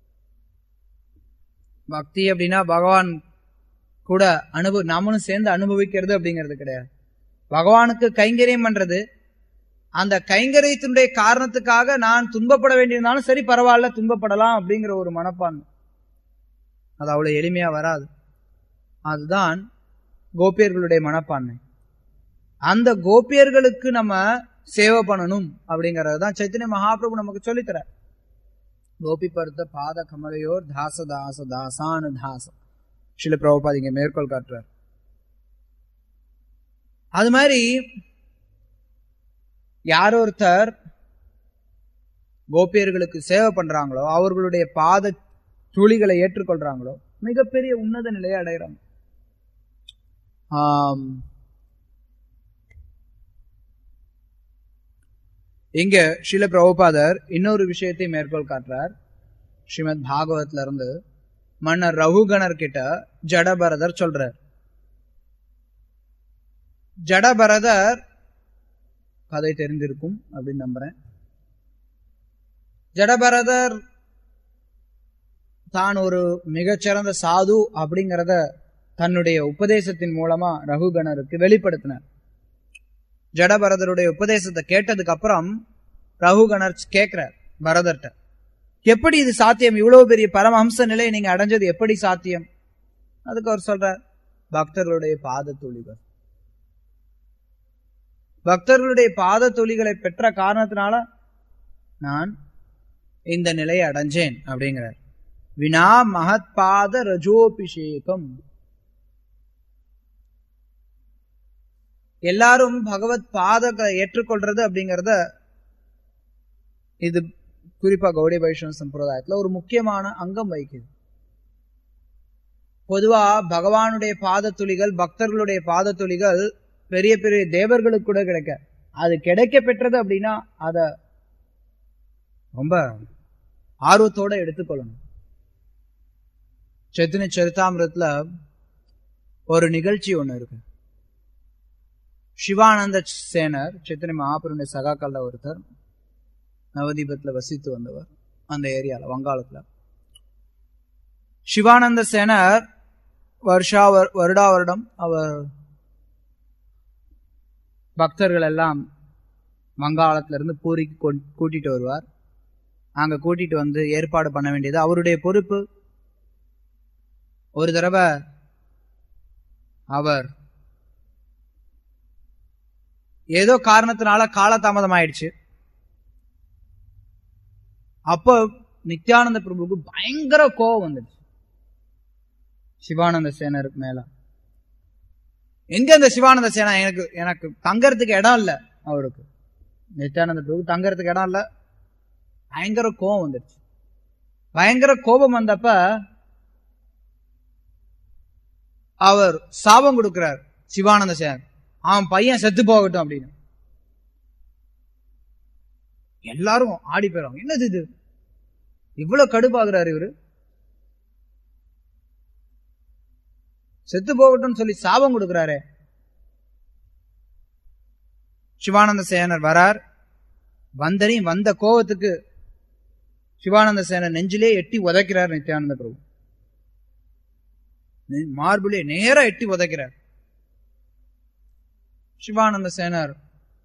Speaker 1: பக்தி அப்படின்னா பகவான் கூட அனுபவ நாமளும் சேர்ந்து அனுபவிக்கிறது அப்படிங்கிறது கிடையாது பகவானுக்கு கைங்கரியம் பண்றது அந்த கைங்கரியத்தினுடைய காரணத்துக்காக நான் துன்பப்பட வேண்டியிருந்தாலும் சரி பரவாயில்ல துன்பப்படலாம் அப்படிங்கிற ஒரு மனப்பான்மை அது அவ்வளவு எளிமையா வராது அதுதான் கோபியர்களுடைய மனப்பான்மை அந்த கோபியர்களுக்கு நம்ம சேவை பண்ணணும் அப்படிங்கறது தான் சைத்தன்ய மகாபிரபு நமக்கு சொல்லித்தர கோபி பருத்த பாத கமலையோர் தாச தாச தாசானு தாச சில பிரபுபாத் இங்க மேற்கோள் காட்டுறார் அது மாதிரி யார் ஒருத்தர் கோபியர்களுக்கு சேவை பண்றாங்களோ அவர்களுடைய பாத துளிகளை ஏற்றுக்கொள்றாங்களோ மிகப்பெரிய உன்னத நிலையை அடைகிறாங்க ஆம். இங்க ஸ்ரீல பிரபுபாதர் இன்னொரு விஷயத்தை மேற்கோள் காட்டுறார் ஸ்ரீமத் பாகவத்ல இருந்து மன்னர் ரகுகணர் கிட்ட ஜடபரதர் சொல்றார் ஜடபரதர் கதை தெரிந்திருக்கும் அப்படின்னு நம்புறேன் ஜடபரதர் தான் ஒரு மிகச்சிறந்த சாது அப்படிங்கிறத தன்னுடைய உபதேசத்தின் மூலமா ரகுகணருக்கு வெளிப்படுத்தினார் ஜடபரதருடைய உபதேசத்தை கேட்டதுக்கு அப்புறம் ரகுகணர் கேட்கிறார் பரதர்கிட்ட எப்படி இது சாத்தியம் இவ்வளவு பெரிய பரமஹம்ச நிலையை நீங்க அடைஞ்சது எப்படி சாத்தியம் அதுக்கு அவர் சொல்றார் பக்தர்களுடைய பாத துளிகள் பக்தர்களுடைய பாத துளிகளை பெற்ற காரணத்தினால நான் இந்த நிலையை அடைஞ்சேன் அப்படிங்கிறார் வினா மகத் பாத ரஜோபிஷேகம் எல்லாரும் பகவத் பாதத்தை ஏற்றுக்கொள்றது அப்படிங்கறத இது குறிப்பா கௌடி வைஷ்ணவ சம்பிரதாயத்துல ஒரு முக்கியமான அங்கம் வகிக்குது பொதுவா பகவானுடைய பாத துளிகள் பக்தர்களுடைய பாத துளிகள் பெரிய பெரிய தேவர்களுக்கு கூட கிடைக்க அது கிடைக்க பெற்றது அப்படின்னா அத ரொம்ப ஆர்வத்தோட எடுத்துக்கொள்ளணும் சைத்தன்ய சரிதாமிரத்துல ஒரு நிகழ்ச்சி ஒண்ணு இருக்கு சிவானந்த சேனர் சைத்தன்ய மகாபுருடைய சகாக்கள்ல ஒருத்தர் நவதீபத்துல வசித்து வந்தவர் அந்த ஏரியால வங்காளத்துல சிவானந்த சேனர் வருஷா வருடா வருடம் அவர் பக்தர்கள் எல்லாம் வங்காளத்துல இருந்து பூரிக்கு கூட்டிட்டு வருவார் அங்க கூட்டிட்டு வந்து ஏற்பாடு பண்ண வேண்டியது அவருடைய பொறுப்பு ஒரு தடவை அவர் ஏதோ காரணத்தினால காலதாமதம் ஆயிடுச்சு அப்போ நித்யானந்த பிரபுக்கு பயங்கர கோவம் வந்துடுச்சு சிவானந்த சேனருக்கு மேல எங்க இந்த சிவானந்த சேனா எனக்கு எனக்கு தங்கறதுக்கு இடம் இல்ல அவருக்கு நித்யானந்த பிரபு தங்கறதுக்கு இடம் இல்ல பயங்கர கோபம் வந்துடுச்சு பயங்கர கோபம் வந்தப்ப அவர் சாபம் கொடுக்கிறார் சிவானந்த சேனர் அவன் பையன் செத்து போகட்டும் அப்படின்னு எல்லாரும் ஆடி போயிடும் என்னது இது இவ்வளவு கடுப்பாகிறாரு இவரு செத்து போகட்டும் சொல்லி சாபம் கொடுக்கிறாரு சிவானந்த சேனர் வரார் வந்தனையும் வந்த கோபத்துக்கு சிவானந்த சேனர் நெஞ்சிலே எட்டி உதைக்கிறார் நித்யானந்த பிரபு மார்பிலே நேரா எட்டி உதைக்கிறார் சிவானந்த சேனர்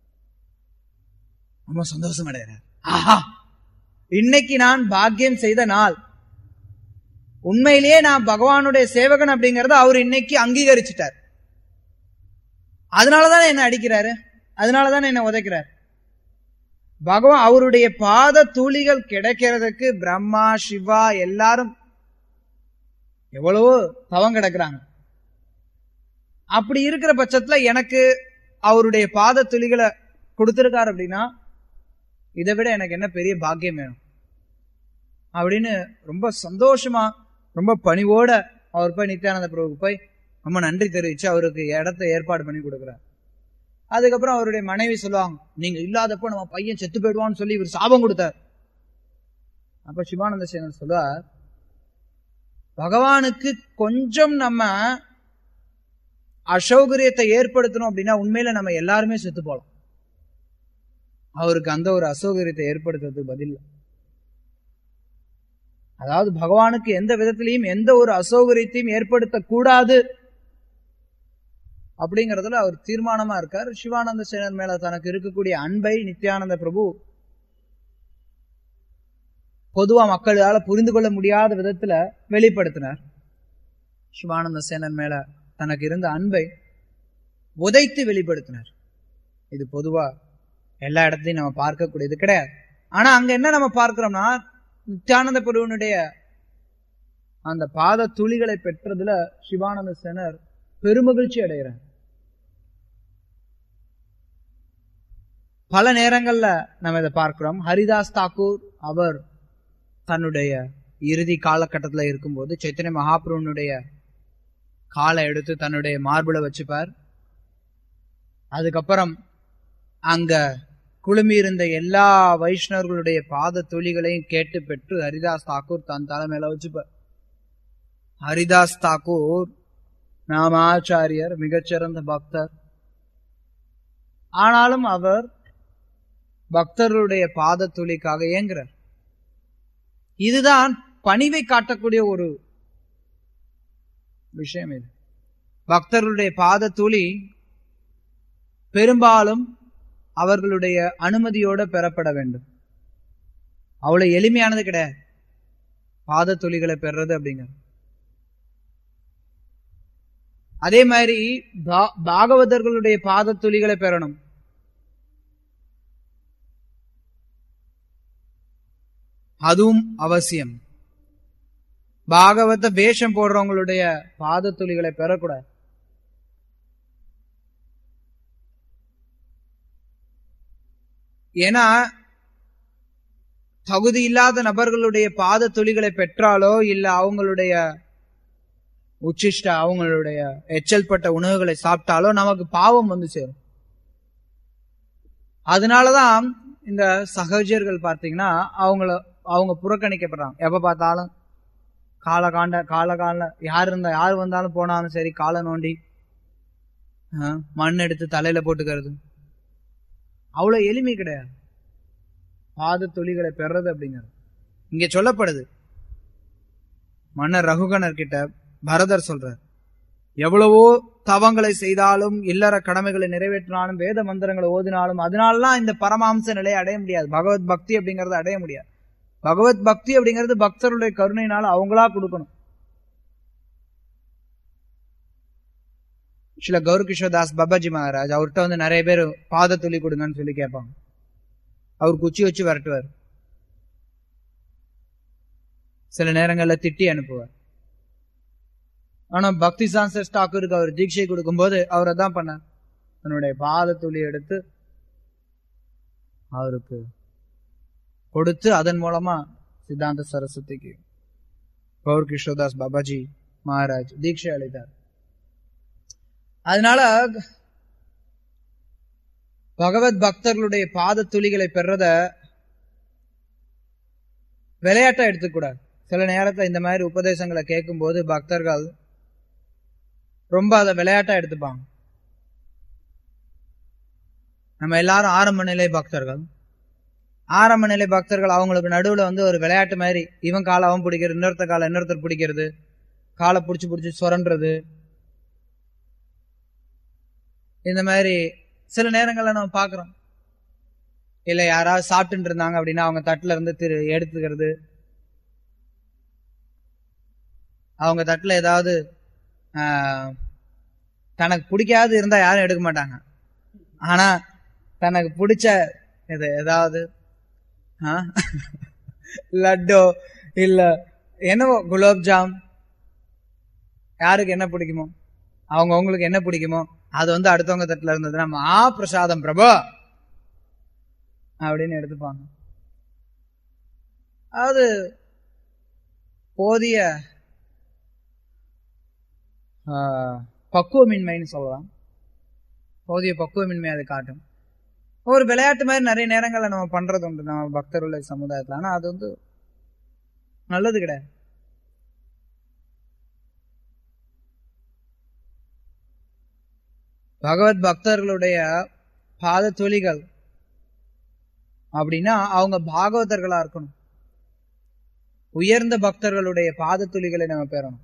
Speaker 1: ரொம்ப சந்தோஷம் அடைகிறார் ஆஹா இன்னைக்கு நான் பாக்கியம் செய்த நாள் உண்மையிலேயே நான் பகவானுடைய சேவகன் அப்படிங்கறத அவர் இன்னைக்கு அங்கீகரிச்சிட்டார் அதனாலதான் என்ன அடிக்கிறாரு அதனாலதான் என்ன உதைக்கிறார் பகவான் அவருடைய பாத தூளிகள் கிடைக்கிறதுக்கு பிரம்மா சிவா எல்லாரும் எவ்வளவோ தவம் கிடக்குறாங்க அப்படி இருக்கிற பட்சத்துல எனக்கு அவருடைய பாத துளிகளை கொடுத்திருக்காரு அப்படின்னா இதை விட எனக்கு என்ன பெரிய பாக்கியம் வேணும் அப்படின்னு ரொம்ப சந்தோஷமா ரொம்ப பணிவோட அவர் போய் நித்யானந்த பிரபுக்கு போய் ரொம்ப நன்றி தெரிவிச்சு அவருக்கு இடத்த ஏற்பாடு பண்ணி கொடுக்குறார் அதுக்கப்புறம் அவருடைய மனைவி சொல்லுவாங்க நீங்க இல்லாதப்போ நம்ம பையன் செத்து போயிடுவான்னு சொல்லி இவர் சாபம் கொடுத்தார் அப்ப சிவானந்த சேனர் சொல்லுவார் பகவானுக்கு கொஞ்சம் நம்ம அசௌகரியத்தை ஏற்படுத்தணும் அப்படின்னா உண்மையில நம்ம எல்லாருமே செத்து போலாம் அவருக்கு அந்த ஒரு அசௌகரியத்தை ஏற்படுத்துறதுக்கு பதில் அதாவது பகவானுக்கு எந்த விதத்திலையும் எந்த ஒரு அசௌகரியத்தையும் ஏற்படுத்தக்கூடாது அப்படிங்கறதுல அவர் தீர்மானமா இருக்கார் சிவானந்த சேனர் மேல தனக்கு இருக்கக்கூடிய அன்பை நித்யானந்த பிரபு பொதுவா மக்களால புரிந்து கொள்ள முடியாத விதத்துல வெளிப்படுத்தினார் சிவானந்த சேனர் மேல தனக்கு இருந்த அன்பை உதைத்து வெளிப்படுத்தினார் இது பொதுவா எல்லா இடத்துலையும் நம்ம பார்க்கக்கூடியது கிடையாது ஆனா அங்க என்ன நம்ம பார்க்கிறோம்னா நித்யானந்த பிரபுவனுடைய அந்த பாத துளிகளை பெற்றதுல சிவானந்த சேனர் பெருமகிழ்ச்சி அடைகிறார் பல நேரங்கள்ல நம்ம இதை பார்க்கிறோம் ஹரிதாஸ் தாக்கூர் அவர் தன்னுடைய இறுதி காலகட்டத்துல இருக்கும்போது சைத்தன்ய மகாபிரபுனுடைய காலை எடுத்து தன்னுடைய மார்புல வச்சுப்பார் அதுக்கப்புறம் அங்க குழுமியிருந்த எல்லா வைஷ்ணவர்களுடைய பாத துளிகளையும் கேட்டு பெற்று ஹரிதாஸ் தாக்கூர் தன் தலைமையில வச்சுப்பார் ஹரிதாஸ் தாக்கூர் நாமாச்சாரியர் மிகச்சிறந்த பக்தர் ஆனாலும் அவர் பக்தர்களுடைய பாத துளிக்காக இயங்குறார் இதுதான் பணிவை காட்டக்கூடிய ஒரு விஷயம் இது பக்தர்களுடைய பாத துளி பெரும்பாலும் அவர்களுடைய அனுமதியோட பெறப்பட வேண்டும் அவ்வளவு எளிமையானது கிடையாது பாத துளிகளை பெறுறது அப்படிங்கிறது அதே மாதிரி பாகவதர்களுடைய பாத துளிகளை பெறணும் அதுவும் அவசியம் பாகவத வேஷம் போடுறவங்களுடைய பாத துளிகளை பெறக்கூடாது ஏன்னா தகுதி இல்லாத நபர்களுடைய பாத துளிகளை பெற்றாலோ இல்ல அவங்களுடைய உச்சிஷ்ட அவங்களுடைய எச்சல் பட்ட உணவுகளை சாப்பிட்டாலோ நமக்கு பாவம் வந்து சேரும் அதனாலதான் இந்த சகஜர்கள் பார்த்தீங்கன்னா அவங்கள அவங்க புறக்கணிக்கப்படுறாங்க எப்ப பார்த்தாலும் காலை காண்ட காலை கால யார் இருந்தா யார் வந்தாலும் போனாலும் சரி காலை நோண்டி மண் எடுத்து தலையில போட்டுக்கிறது அவ்வளவு எளிமை கிடையாது பாத துளிகளை பெறது அப்படிங்கிறது இங்க சொல்லப்படுது மன்னர் ரகுகணர் கிட்ட பரதர் சொல்றார் எவ்வளவோ தவங்களை செய்தாலும் இல்லற கடமைகளை நிறைவேற்றினாலும் வேத மந்திரங்களை ஓதினாலும் அதனாலலாம் இந்த பரமாம்ச நிலையை அடைய முடியாது பகவத் பக்தி அப்படிங்கறத அடைய முடியாது பகவத் பக்தி அப்படிங்கிறது பக்தருடைய கருணையினால அவங்களா கொடுக்கணும் சில கௌரகிஷோதாஸ் பாபாஜி மகாராஜ் அவர்கிட்ட வந்து நிறைய பேர் பாத துளி கொடுங்கன்னு சொல்லி கேட்பாங்க அவர் குச்சி வச்சு விரட்டுவார் சில நேரங்கள்ல திட்டி அனுப்புவார் ஆனா பக்தி சான்சர் தாக்கூருக்கு அவர் தீட்சை கொடுக்கும்போது அவர் அதான் பண்ணார் தன்னுடைய பாத துளி எடுத்து அவருக்கு கொடுத்து அதன் மூலமா சித்தாந்த சரஸ்வதிக்கு கௌர் கிஷோதாஸ் பாபாஜி மகாராஜ் தீட்சை அளித்தார் அதனால பகவத் பக்தர்களுடைய பாத துளிகளை பெறத விளையாட்டா எடுத்துக்கூடாது சில நேரத்துல இந்த மாதிரி உபதேசங்களை கேட்கும் போது பக்தர்கள் ரொம்ப அதை விளையாட்டா எடுத்துப்பாங்க நம்ம எல்லாரும் ஆரம்ப நிலை பக்தர்கள் ஆரம்ப நிலை பக்தர்கள் அவங்களுக்கு நடுவுல வந்து ஒரு விளையாட்டு மாதிரி இவன் காலை அவன் பிடிக்கிறது இன்னொருத்த காலை இன்னொருத்தர் பிடிக்கிறது காலை பிடிச்சி பிடிச்சி சுரண்டுறது இந்த மாதிரி சில நேரங்கள்ல நம்ம பாக்குறோம் இல்ல யாராவது சாப்பிட்டு இருந்தாங்க அப்படின்னா அவங்க தட்டுல இருந்து திரு எடுத்துக்கிறது அவங்க தட்டுல ஏதாவது தனக்கு பிடிக்காது இருந்தா யாரும் எடுக்க மாட்டாங்க ஆனா தனக்கு பிடிச்ச இது ஏதாவது லட்டோ இல்ல என்னவோ குலோப்ஜாம் யாருக்கு என்ன பிடிக்குமோ அவங்க அவங்களுக்கு என்ன பிடிக்குமோ அது வந்து அடுத்தவங்க தட்டுல இருந்ததுன்னா மா பிரசாதம் பிரபு அப்படின்னு எடுத்துப்பாங்க அது போதிய பக்குவமின்மைன்னு சொல்லலாம் போதிய பக்குவமின்மை அதை காட்டும் ஒரு விளையாட்டு மாதிரி நிறைய நேரங்கள்ல நம்ம பண்றது உண்டு நம்ம பக்தர்களுடைய சமுதாயத்துல ஆனா அது வந்து நல்லது கிடையாது பகவத் பக்தர்களுடைய பாத தொழிகள் அப்படின்னா அவங்க பாகவதர்களா இருக்கணும் உயர்ந்த பக்தர்களுடைய பாத துளிகளை நம்ம பெறணும்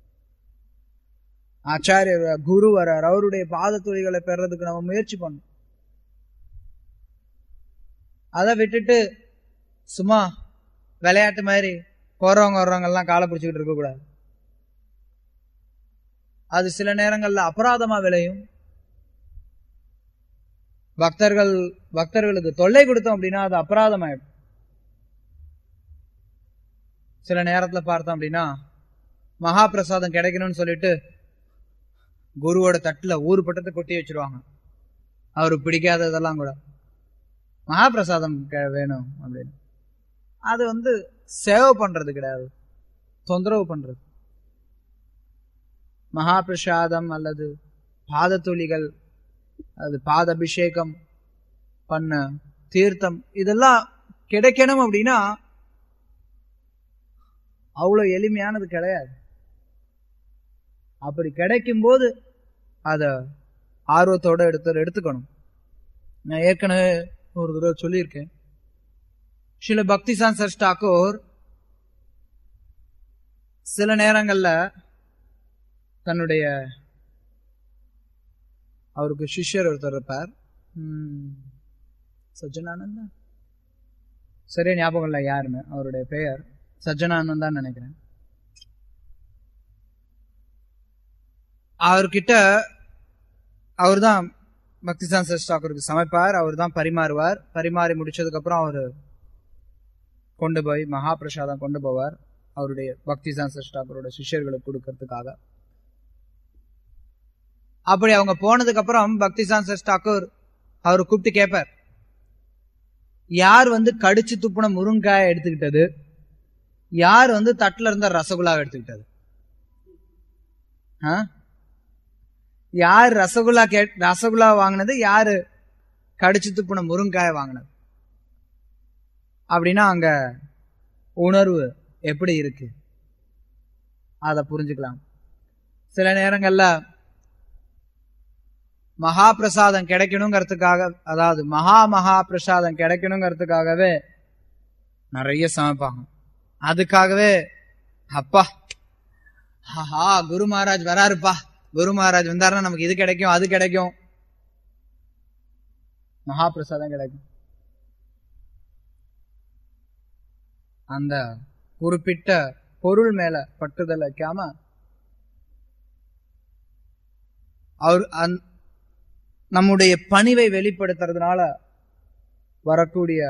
Speaker 1: ஆச்சாரியர் குரு வரார் அவருடைய பாத துளிகளை பெறதுக்கு நம்ம முயற்சி பண்ணணும் அதை விட்டுட்டு சும்மா விளையாட்டு மாதிரி போறவங்க வர்றவங்க எல்லாம் காலை பிடிச்சிக்கிட்டு இருக்க கூடாது அது சில நேரங்கள்ல அபராதமா விளையும் பக்தர்கள் பக்தர்களுக்கு தொல்லை கொடுத்தோம் அப்படின்னா அது அபராதம் ஆயிடும் சில நேரத்துல பார்த்தோம் அப்படின்னா மகா பிரசாதம் கிடைக்கணும்னு சொல்லிட்டு குருவோட தட்டுல ஊரு பட்டத்தை கொட்டி வச்சிருவாங்க அவருக்கு பிடிக்காததெல்லாம் கூட மகாபிரசாதம் வேணும் அப்படின்னு அது வந்து சேவை பண்றது கிடையாது தொந்தரவு பண்றது மகாபிரசாதம் அல்லது பாத துளிகள் அது பாத அபிஷேகம் பண்ண தீர்த்தம் இதெல்லாம் கிடைக்கணும் அப்படின்னா அவ்வளவு எளிமையானது கிடையாது அப்படி கிடைக்கும் போது அத ஆர்வத்தோட எடுத்து எடுத்துக்கணும் நான் ஏற்கனவே ஒரு தடவை சொல்லியிருக்கேன் சில பக்தி சான்சர் டாக்கூர் சில நேரங்கள்ல தன்னுடைய அவருக்கு சிஷ்யர் ஒருத்தர் இருப்பார் சஜ்ஜனானந்தா சரியா ஞாபகம் இல்லை யாருன்னு அவருடைய பெயர் சஜ்ஜனானந்தான் நினைக்கிறேன் அவர்கிட்ட அவர் தான் பக்தி சான்சர் டாக்கூருக்கு சமைப்பார் அவர் தான் பரிமாறுவார் பரிமாறி முடிச்சதுக்கு அப்புறம் அவர் கொண்டு போய் மகா பிரசாதம் கொண்டு போவார் அவருடைய பக்தி சான்சர் டாக்கூரோட சிஷ்யர்களுக்கு கொடுக்கறதுக்காக அப்படி அவங்க போனதுக்கு அப்புறம் பக்தி சான்சர் டாக்கூர் அவர் கூப்பிட்டு கேட்பார் யார் வந்து கடிச்சு துப்புன முருங்காய எடுத்துக்கிட்டது யார் வந்து தட்டுல இருந்த ரசகுல்லாவை எடுத்துக்கிட்டது யார் ரசகுல்லா கே ரசகுல்லா வாங்கினது யாரு கடிச்சு துப்புன முருங்காய வாங்கினது அப்படின்னா அங்க உணர்வு எப்படி இருக்கு அத புரிஞ்சுக்கலாம் சில நேரங்கள்ல மகா பிரசாதம் கிடைக்கணுங்கிறதுக்காக அதாவது மகா மகா பிரசாதம் கிடைக்கணுங்கிறதுக்காகவே நிறைய சமைப்பாங்க அதுக்காகவே அப்பா ஆஹா குரு மகாராஜ் வராருப்பா குரு மகாராஜ் வந்தாருன்னா நமக்கு இது கிடைக்கும் அது கிடைக்கும் மகா பிரசாதம் கிடைக்கும் அந்த குறிப்பிட்ட பொருள் மேல பட்டுதல் வைக்காம அவர் நம்முடைய பணிவை வெளிப்படுத்துறதுனால வரக்கூடிய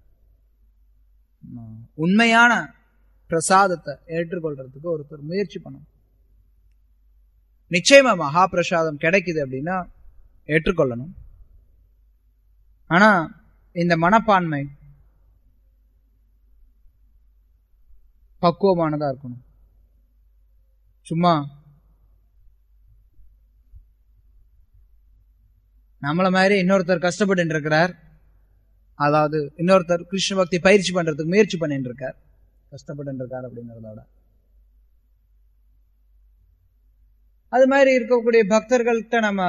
Speaker 1: உண்மையான பிரசாதத்தை ஏற்றுக்கொள்றதுக்கு ஒருத்தர் முயற்சி பண்ணும் நிச்சயமா மகா பிரசாதம் கிடைக்குது அப்படின்னா ஏற்றுக்கொள்ளணும் ஆனா இந்த மனப்பான்மை பக்குவமானதா இருக்கணும் சும்மா நம்மள மாதிரி இன்னொருத்தர் கஷ்டப்பட்டு இருக்கிறார் அதாவது இன்னொருத்தர் கிருஷ்ண பக்தி பயிற்சி பண்றதுக்கு முயற்சி பண்ணிட்டு இருக்கார் கஷ்டப்பட்டு இருக்கார் அப்படிங்கறதோட அது மாதிரி இருக்கக்கூடிய பக்தர்கள்ட்ட நம்ம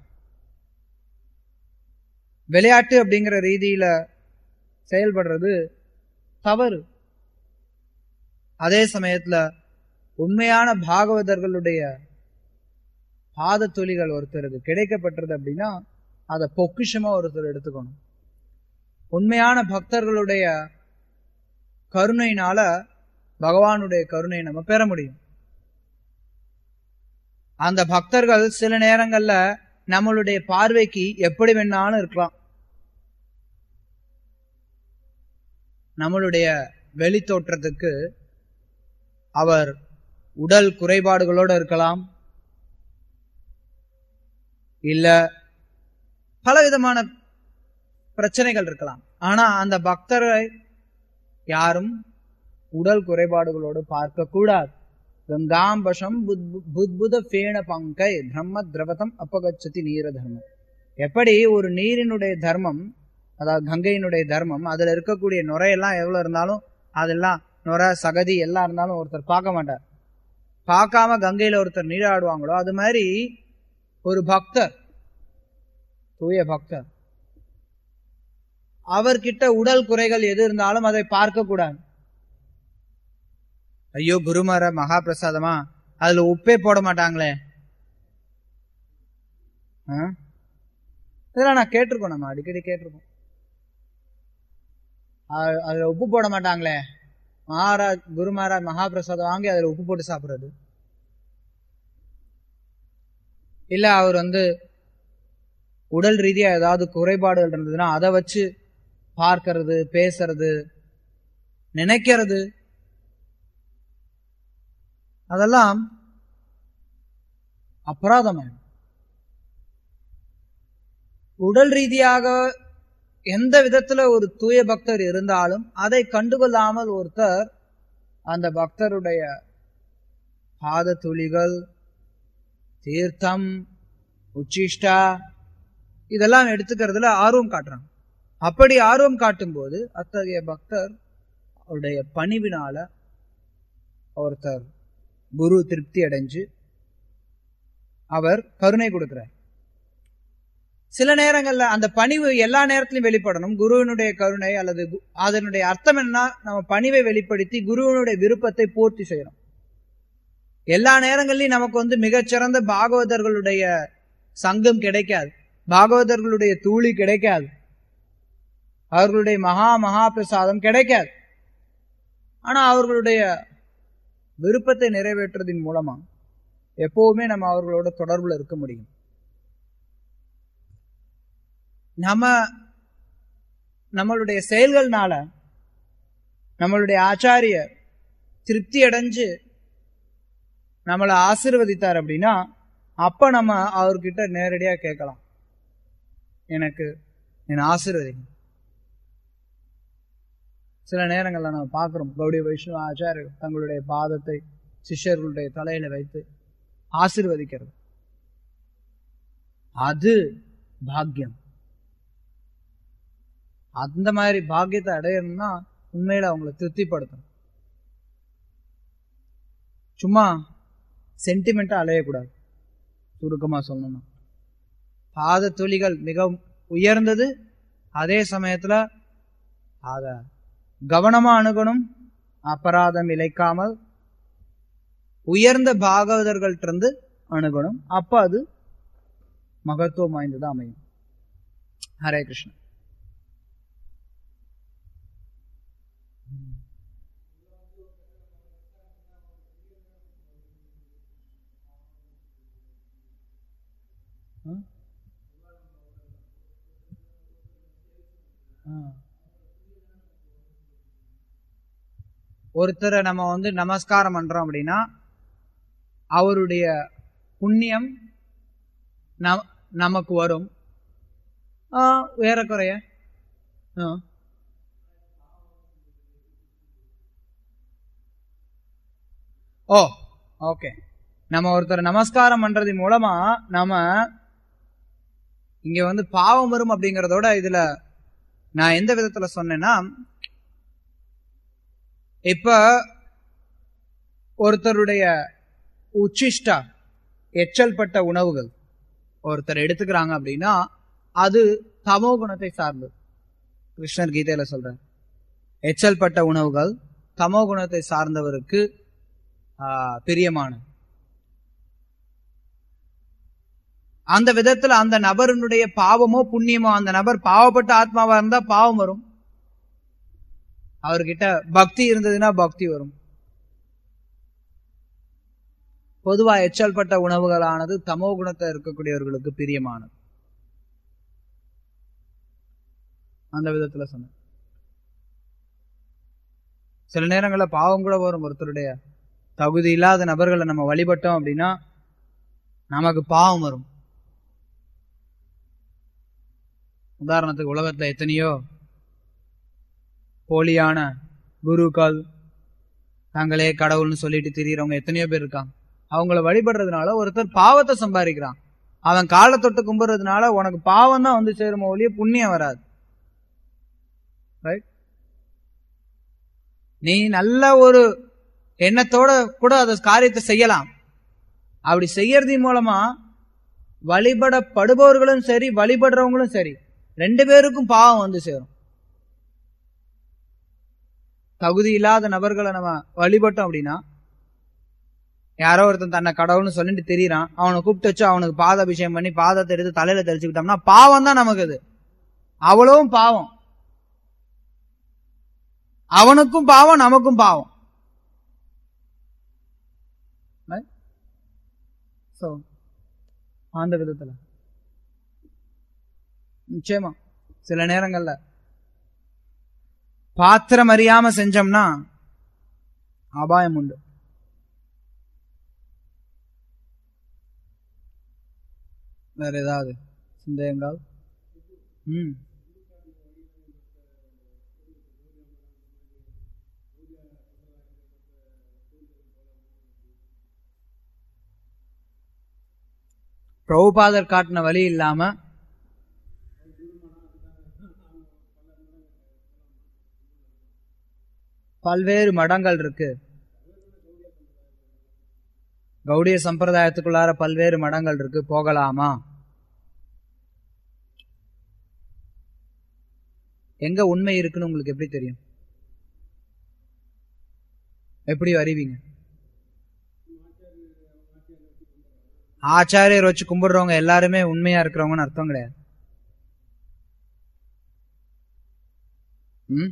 Speaker 1: விளையாட்டு அப்படிங்கிற ரீதியில செயல்படுறது தவறு அதே சமயத்துல உண்மையான பாகவதர்களுடைய பாத துளிகள் ஒருத்தருக்கு கிடைக்கப்பட்டது அப்படின்னா அதை பொக்கிஷமா ஒருத்தர் எடுத்துக்கணும் உண்மையான பக்தர்களுடைய கருணையினால பகவானுடைய கருணை நம்ம பெற முடியும் அந்த பக்தர்கள் சில நேரங்கள்ல நம்மளுடைய பார்வைக்கு எப்படி வேணாலும் இருக்கலாம் நம்மளுடைய வெளி தோற்றத்துக்கு அவர் உடல் குறைபாடுகளோடு இருக்கலாம் இல்ல பலவிதமான பிரச்சனைகள் இருக்கலாம் ஆனா அந்த பக்தரை யாரும் உடல் குறைபாடுகளோடு பார்க்க கூடாது கங்காம்பஷம் புத்புத ஃபேண பங்கை பிரம்ம திரவதம் அப்பகச்சதி நீர தர்மம் எப்படி ஒரு நீரினுடைய தர்மம் அதாவது கங்கையினுடைய தர்மம் அதுல இருக்கக்கூடிய நுரையெல்லாம் எவ்வளவு இருந்தாலும் அதெல்லாம் நுரை சகதி எல்லாம் இருந்தாலும் ஒருத்தர் பார்க்க மாட்டார் பார்க்காம கங்கையில ஒருத்தர் நீராடுவாங்களோ அது மாதிரி ஒரு பக்தர் தூய பக்தர் அவர்கிட்ட உடல் குறைகள் எது இருந்தாலும் அதை பார்க்க கூடாது ஐயோ குருமர மகா பிரசாதமா அதுல உப்பே போட மாட்டாங்களே இதெல்லாம் நான் கேட்டிருக்கோம் நம்ம அடிக்கடி கேட்டிருக்கோம் அதுல உப்பு போட மாட்டாங்களே மகாராஜ் குரு மகாராஜ் மகாபிரசாதம் வாங்கி அதுல உப்பு போட்டு சாப்பிடுறது இல்ல அவர் வந்து உடல் ரீதியா ஏதாவது குறைபாடுகள் இருந்ததுன்னா அதை வச்சு பார்க்கறது பேசுறது நினைக்கிறது அதெல்லாம் அபராதமாயிடும் உடல் ரீதியாக எந்த விதத்துல ஒரு தூய பக்தர் இருந்தாலும் அதை கண்டுகொள்ளாமல் ஒருத்தர் அந்த பக்தருடைய பாத துளிகள் தீர்த்தம் உச்சிஷ்டா இதெல்லாம் எடுத்துக்கிறதுல ஆர்வம் காட்டுறாங்க அப்படி ஆர்வம் காட்டும்போது அத்தகைய பக்தர் அவருடைய பணிவினால ஒருத்தர் குரு திருப்தி அடைஞ்சு அவர் கருணை கொடுக்கிறார் சில நேரங்கள்ல அந்த பணிவு எல்லா நேரத்திலும் வெளிப்படணும் குருவினுடைய கருணை அல்லது கு- அதனுடைய அர்த்தம் என்ன நம்ம பணிவை வெளிப்படுத்தி குருவினுடைய விருப்பத்தை பூர்த்தி செய்யணும் எல்லா நேரங்கள்லயும் நமக்கு வந்து மிகச்சிறந்த பாகவதர்களுடைய சங்கம் கிடைக்காது பாகவதர்களுடைய தூளி கிடைக்காது அவர்களுடைய மகா மகா பிரசாதம் கிடைக்காது ஆனா அவர்களுடைய விருப்பத்தை நிறைவேற்றுறதின் மூலமா எப்பவுமே நம்ம அவர்களோட தொடர்புல இருக்க முடியும் நம்ம நம்மளுடைய செயல்கள்னால நம்மளுடைய ஆச்சாரியர் திருப்தி அடைஞ்சு நம்மளை ஆசீர்வதித்தார் அப்படின்னா அப்ப நம்ம அவர்கிட்ட நேரடியா கேட்கலாம் எனக்கு என்னை ஆசீர்வதிங்க சில நேரங்கள்ல நம்ம பார்க்கிறோம் கௌடிய வைஷ்ணவ ஆச்சாரியர்கள் தங்களுடைய பாதத்தை சிஷ்யர்களுடைய தலையில வைத்து ஆசீர்வதிக்கிறது அது பாக்கியம் அந்த மாதிரி பாக்கியத்தை அடையணும்னா உண்மையில அவங்கள திருப்திப்படுத்தணும் சும்மா சென்டிமெண்டா அலையக்கூடாது சுருக்கமா சொல்லணும்னா பாத துளிகள் மிக உயர்ந்தது அதே சமயத்துல அத கவனமா அணுகணும் அபராதம் இழைக்காமல் உயர்ந்த பாகவதர்கள்ட்ட இருந்து அணுகணும் அப்ப அது மகத்துவம் வாய்ந்ததா அமையும் ஹரே கிருஷ்ணா ஆ? ஆ. ஒருத்தரை நம்ம வந்து நமஸ்காரம் பண்றோம் அப்படின்னா அவருடைய புண்ணியம் ந- நமக்கு வரும் ஆ, ஏறக்குறைய ஆ. ஓ ஓகே நம்ம ஒருத்தர் நமஸ்காரம் பண்றது மூலமா நாம இங்க வந்து பாவம் வரும் அப்படிங்கறதோட இதுல நான் எந்த விதத்துல சொன்னேன்னா இப்ப ஒருத்தருடைய உச்சிஷ்டா எச்சல் பட்ட உணவுகள் ஒருத்தர் எடுத்துக்கிறாங்க அப்படின்னா அது தமோ குணத்தை சார்ந்தது கிருஷ்ணர் கீதையில சொல்றார் எச்சல் பட்ட உணவுகள் தமோ குணத்தை சார்ந்தவருக்கு ஆ, பிரியமானது அந்த விதத்துல அந்த நபருடைய பாவமோ புண்ணியமோ அந்த நபர் பாவப்பட்ட ஆத்மாவா இருந்தா பாவம் வரும் அவர்கிட்ட பக்தி இருந்ததுன்னா பக்தி வரும் பொதுவா எச்சல்பட்ட உணவுகளானது தமோ குணத்தை இருக்கக்கூடியவர்களுக்கு பிரியமானது அந்த விதத்துல சொன்ன சில நேரங்கள்ல பாவம் கூட வரும் ஒருத்தருடைய தகுதி இல்லாத நபர்களை நம்ம வழிபட்டோம் அப்படின்னா நமக்கு பாவம் வரும் உதாரணத்துக்கு உலகத்துல எத்தனையோ போலியான குருக்கள் தாங்களே கடவுள்னு சொல்லிட்டு திரியறவங்க எத்தனையோ பேர் இருக்காங்க அவங்கள வழிபடுறதுனால ஒருத்தர் பாவத்தை சம்பாதிக்கிறான் அவன் காலை தொட்டு கும்பிடுறதுனால உனக்கு பாவம் தான் வந்து சேருமோ ஒழிய புண்ணியம் வராது ரைட் நீ நல்ல ஒரு எண்ணத்தோட கூட அந்த காரியத்தை செய்யலாம் அப்படி செய்யறதின் மூலமா வழிபடப்படுபவர்களும் சரி வழிபடுறவங்களும் சரி ரெண்டு பேருக்கும் பாவம் வந்து சேரும் தகுதி இல்லாத நபர்களை நம்ம வழிபட்டோம் அப்படின்னா யாரோ ஒருத்தன் தன்னை கடவுள்னு சொல்லிட்டு தெரியறான் அவனை கூப்பிட்டு வச்சு அவனுக்கு பாத அபிஷேகம் பண்ணி பாதத்தை எடுத்து தலையில தெளிச்சுக்கிட்டோம்னா பாவம் தான் நமக்கு அது அவ்வளவும் பாவம் அவனுக்கும் பாவம் நமக்கும் பாவம் சோ அந்த விதத்துல நிச்சயமா சில நேரங்கள்ல பாத்திரம் அறியாம செஞ்சோம்னா அபாயம் உண்டு வேற ஏதாவது சந்தேகங்கள் ம் பிரபுபாதர் காட்டின வழி இல்லாம பல்வேறு மடங்கள் இருக்கு கௌடிய சம்பிரதாயத்துக்குள்ளார பல்வேறு மடங்கள் இருக்கு போகலாமா எங்க உண்மை இருக்குன்னு உங்களுக்கு எப்படி தெரியும் எப்படி அறிவீங்க ஆச்சாரியர் வச்சு கும்பிடுறவங்க எல்லாருமே உண்மையா இருக்கிறவங்கன்னு அர்த்தம் கிடையாது ம்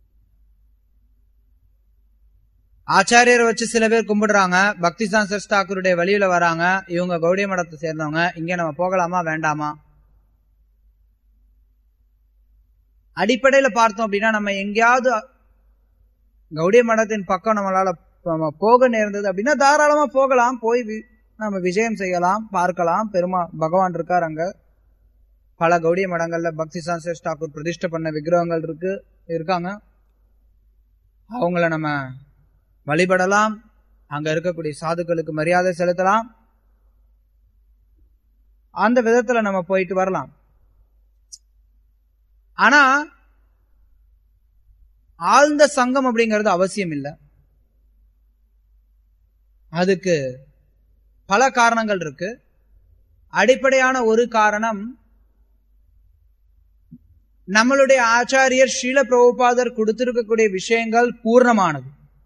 Speaker 1: ஆச்சாரியரை வச்சு சில பேர் கும்பிடுறாங்க பக்தி சான்சர் தாக்கூருடைய வழியில வராங்க இவங்க கௌடிய மடத்தை சேர்ந்தவங்க இங்க நம்ம போகலாமா வேண்டாமா அடிப்படையில பார்த்தோம் அப்படின்னா நம்ம எங்கேயாவது கௌடிய மடத்தின் பக்கம் நம்மளால ப- போக நேர்ந்தது அப்படின்னா தாராளமா போகலாம் போய் வி- நம்ம விஜயம் செய்யலாம் பார்க்கலாம் பெருமா பகவான் இருக்கார் அங்க பல கௌடிய மடங்கள்ல பக்தி சான்சர் தாக்கூர் பிரதிஷ்டை பண்ண விக்கிரகங்கள் இருக்கு இருக்காங்க அவங்கள நம்ம வழிபடலாம் அங்க இருக்கக்கூடிய சாதுக்களுக்கு மரியாதை செலுத்தலாம் அந்த விதத்துல நம்ம போயிட்டு வரலாம் ஆனா ஆழ்ந்த சங்கம் அப்படிங்கிறது அவசியம் இல்லை அதுக்கு பல காரணங்கள் இருக்கு அடிப்படையான ஒரு காரணம் நம்மளுடைய ஆச்சாரியர் ஸ்ரீல பிரபுபாதர் கொடுத்திருக்கக்கூடிய விஷயங்கள் பூர்ணமானது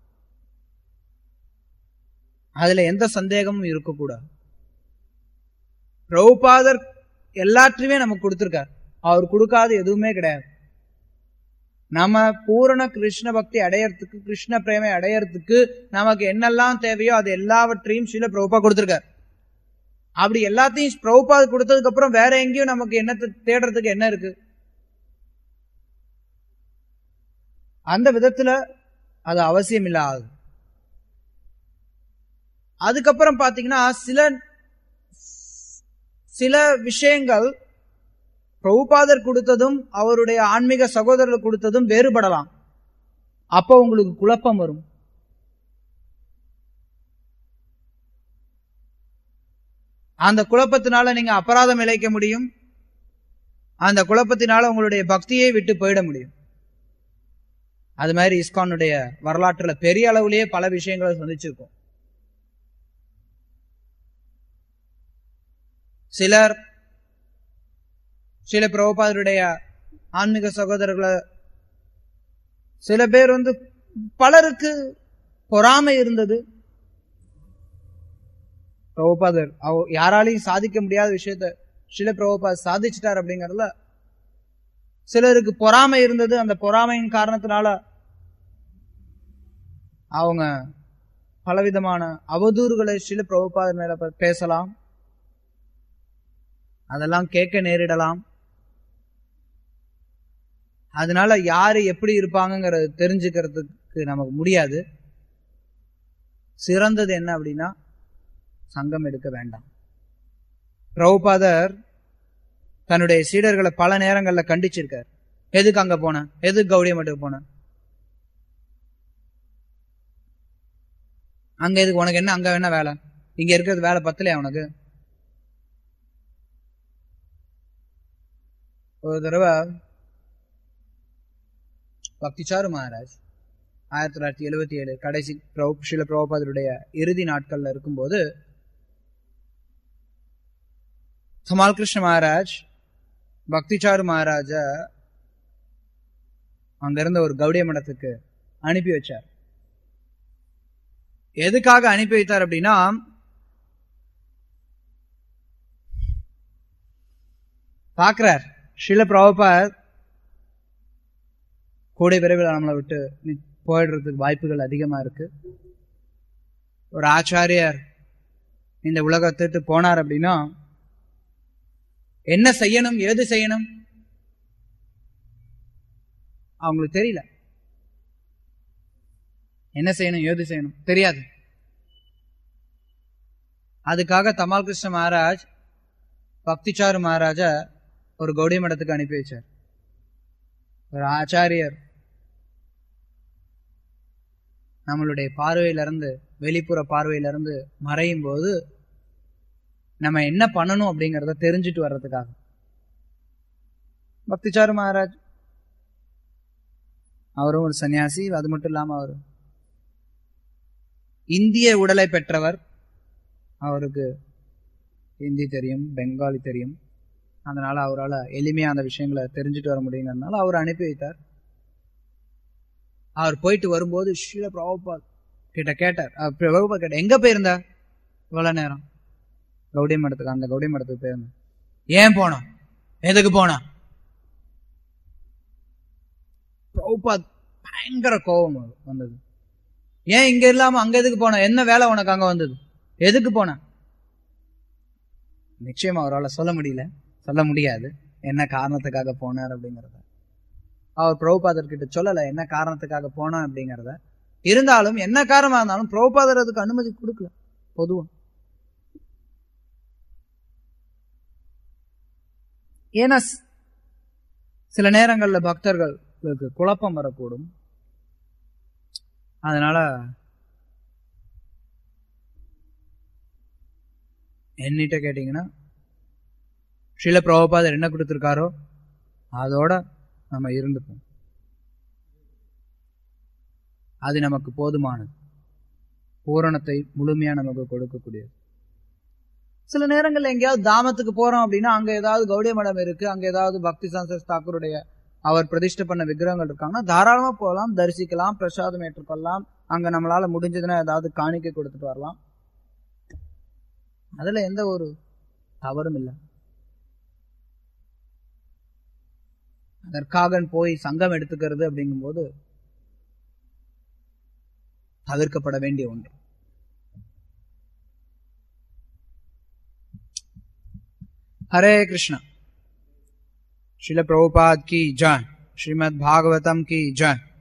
Speaker 1: அதுல எந்த சந்தேகமும் இருக்கக்கூடாது பிரபுபாதர் எல்லாத்தையுமே நமக்கு கொடுத்திருக்கார் அவர் கொடுக்காத எதுவுமே கிடையாது நம்ம பூரண கிருஷ்ண பக்தி அடையறதுக்கு கிருஷ்ண பிரேமை அடையறதுக்கு நமக்கு என்னெல்லாம் தேவையோ அது எல்லாவற்றையும் ஸ்ரீல பிரபுபா கொடுத்திருக்கார் அப்படி எல்லாத்தையும் பிரபுபாத் கொடுத்ததுக்கு அப்புறம் வேற எங்கேயும் நமக்கு என்ன தேடுறதுக்கு என்ன இருக்கு அந்த விதத்துல அது அவசியம் இல்லாது அதுக்கப்புறம் பாத்தீங்கன்னா சில சில விஷயங்கள் பிரபுபாதர் கொடுத்ததும் அவருடைய ஆன்மீக சகோதரர் கொடுத்ததும் வேறுபடலாம் அப்போ உங்களுக்கு குழப்பம் வரும் அந்த குழப்பத்தினால நீங்க அபராதம் இழைக்க முடியும் அந்த குழப்பத்தினால உங்களுடைய பக்தியை விட்டு போயிட முடியும் அது மாதிரி இஸ்கானுடைய வரலாற்றுல பெரிய அளவுலயே பல விஷயங்களை சந்திச்சிருக்கோம் சிலர் சில பிரபுபாதருடைய ஆன்மீக சகோதரர்களை சில பேர் வந்து பலருக்கு பொறாமை இருந்தது பிரபுபாதர் அவ யாராலையும் சாதிக்க முடியாத விஷயத்த சில பிரபுபாதர் சாதிச்சிட்டார் அப்படிங்கறதுல சிலருக்கு பொறாமை இருந்தது அந்த பொறாமையின் காரணத்தினால அவங்க பலவிதமான அவதூறுகளை சில பிரபுபாதர் மேல ப- பேசலாம் அதெல்லாம் கேட்க நேரிடலாம் அதனால யாரு எப்படி இருப்பாங்கங்கறத தெரிஞ்சுக்கிறதுக்கு நமக்கு முடியாது சிறந்தது என்ன அப்படின்னா சங்கம் எடுக்க வேண்டாம் பிரபுபாதர் தன்னுடைய சீடர்களை பல நேரங்கள்ல கண்டிச்சிருக்கார் எதுக்கு அங்க போன எதுக்கு கௌடிய மட்டும் போன அங்க எதுக்கு உனக்கு என்ன அங்க என்ன வேலை இங்க இருக்கிறது வேலை பத்தலையா உனக்கு ஒரு தடவை பக்திச்சாரு மகாராஜ் ஆயிரத்தி தொள்ளாயிரத்தி எழுபத்தி ஏழு கடைசி பிரபு ஸ்ரீல பிரபுபாதருடைய இறுதி நாட்கள்ல இருக்கும்போது கமால் கிருஷ்ண மகாராஜ் பக்திச்சாரு மகாராஜ அங்க இருந்த ஒரு கௌடிய மடத்துக்கு அனுப்பி வச்சார் எதுக்காக அனுப்பி வைத்தார் அப்படின்னா பாக்குறார் ஸ்ரீல பிரபுபாத் கூடை விரைவில் நம்மளை விட்டு நி- போயிடுறதுக்கு வாய்ப்புகள் அதிகமா இருக்கு ஒரு ஆச்சாரியர் இந்த உலகத்துட்டு போனார் அப்படின்னா என்ன செய்யணும் ஏது செய்யணும் அவங்களுக்கு தெரியல என்ன செய்யணும் ஏது செய்யணும் தெரியாது அதுக்காக தமால் கிருஷ்ண மகாராஜ் பக்திச்சாரு மகாராஜ ஒரு கௌடிய மடத்துக்கு அனுப்பி வச்சார் ஒரு ஆச்சாரியர் நம்மளுடைய பார்வையிலிருந்து வெளிப்புற பார்வையிலிருந்து மறையும் போது நம்ம என்ன பண்ணணும் அப்படிங்கறத தெரிஞ்சுட்டு வர்றதுக்காக பக்திச்சாரு மகாராஜ் அவரும் ஒரு சன்னியாசி அது மட்டும் இல்லாம அவர் இந்திய உடலை பெற்றவர் அவருக்கு ஹிந்தி தெரியும் பெங்காலி தெரியும் அதனால அவரால் எளிமையா அந்த விஷயங்களை தெரிஞ்சுட்டு வர முடியுங்கிறதுனால அவர் அனுப்பி வைத்தார் அவர் போயிட்டு வரும்போது ஸ்ரீல பிரபுபாத் கிட்ட கேட்டார் அவர் பிரபுபாத் கேட்டார் எங்க போயிருந்த இவ்வளவு நேரம் கௌடி மடத்துக்கு அந்த கௌடி மடத்துக்கு போயிருந்தேன் ஏன் போனோம் எதுக்கு போனா பிரபுபாத் பயங்கர கோபம் வந்தது ஏன் இங்க இல்லாம அங்க எதுக்கு போன என்ன வேலை உனக்கு அங்க வந்தது எதுக்கு போன நிச்சயமா அவரால் சொல்ல முடியல சொல்ல முடியாது என்ன காரணத்துக்காக போனார் அப்படிங்கறத அவர் பிரபுபாதர் கிட்ட சொல்லல என்ன காரணத்துக்காக போனோம் அப்படிங்கறத இருந்தாலும் என்ன காரணமா இருந்தாலும் பிரபுபாதர் அதுக்கு அனுமதி கொடுக்கல பொதுவா ஏன்னா சில நேரங்கள்ல பக்தர்களுக்கு குழப்பம் வரக்கூடும் அதனால என்னிட்ட கேட்டீங்கன்னா ஸ்ரீல பிரபுபாதர் என்ன கொடுத்துருக்காரோ அதோட நம்ம இருந்துப்போம் அது நமக்கு போதுமானது பூரணத்தை முழுமையா நமக்கு கொடுக்கக்கூடியது சில நேரங்கள்ல எங்கேயாவது தாமத்துக்கு போறோம் அப்படின்னா அங்க ஏதாவது கௌடிய மடம் இருக்கு அங்க ஏதாவது பக்தி சான்சஸ் தாக்கூருடைய அவர் பிரதிஷ்டை பண்ண விக்கிரகங்கள் இருக்காங்கன்னா தாராளமா போகலாம் தரிசிக்கலாம் பிரசாதம் ஏற்றுக்கொள்ளலாம் அங்க நம்மளால முடிஞ்சதுன்னா ஏதாவது காணிக்கை கொடுத்துட்டு வரலாம் அதுல எந்த ஒரு தவறும் இல்லை அதற்காக போய் சங்கம் எடுத்துக்கிறது அப்படிங்கும்போது தவிர்க்கப்பட வேண்டிய ஒன்று हरे कृष्ण शिल प्रभुपाद की जय श्रीमद् भागवतम की जय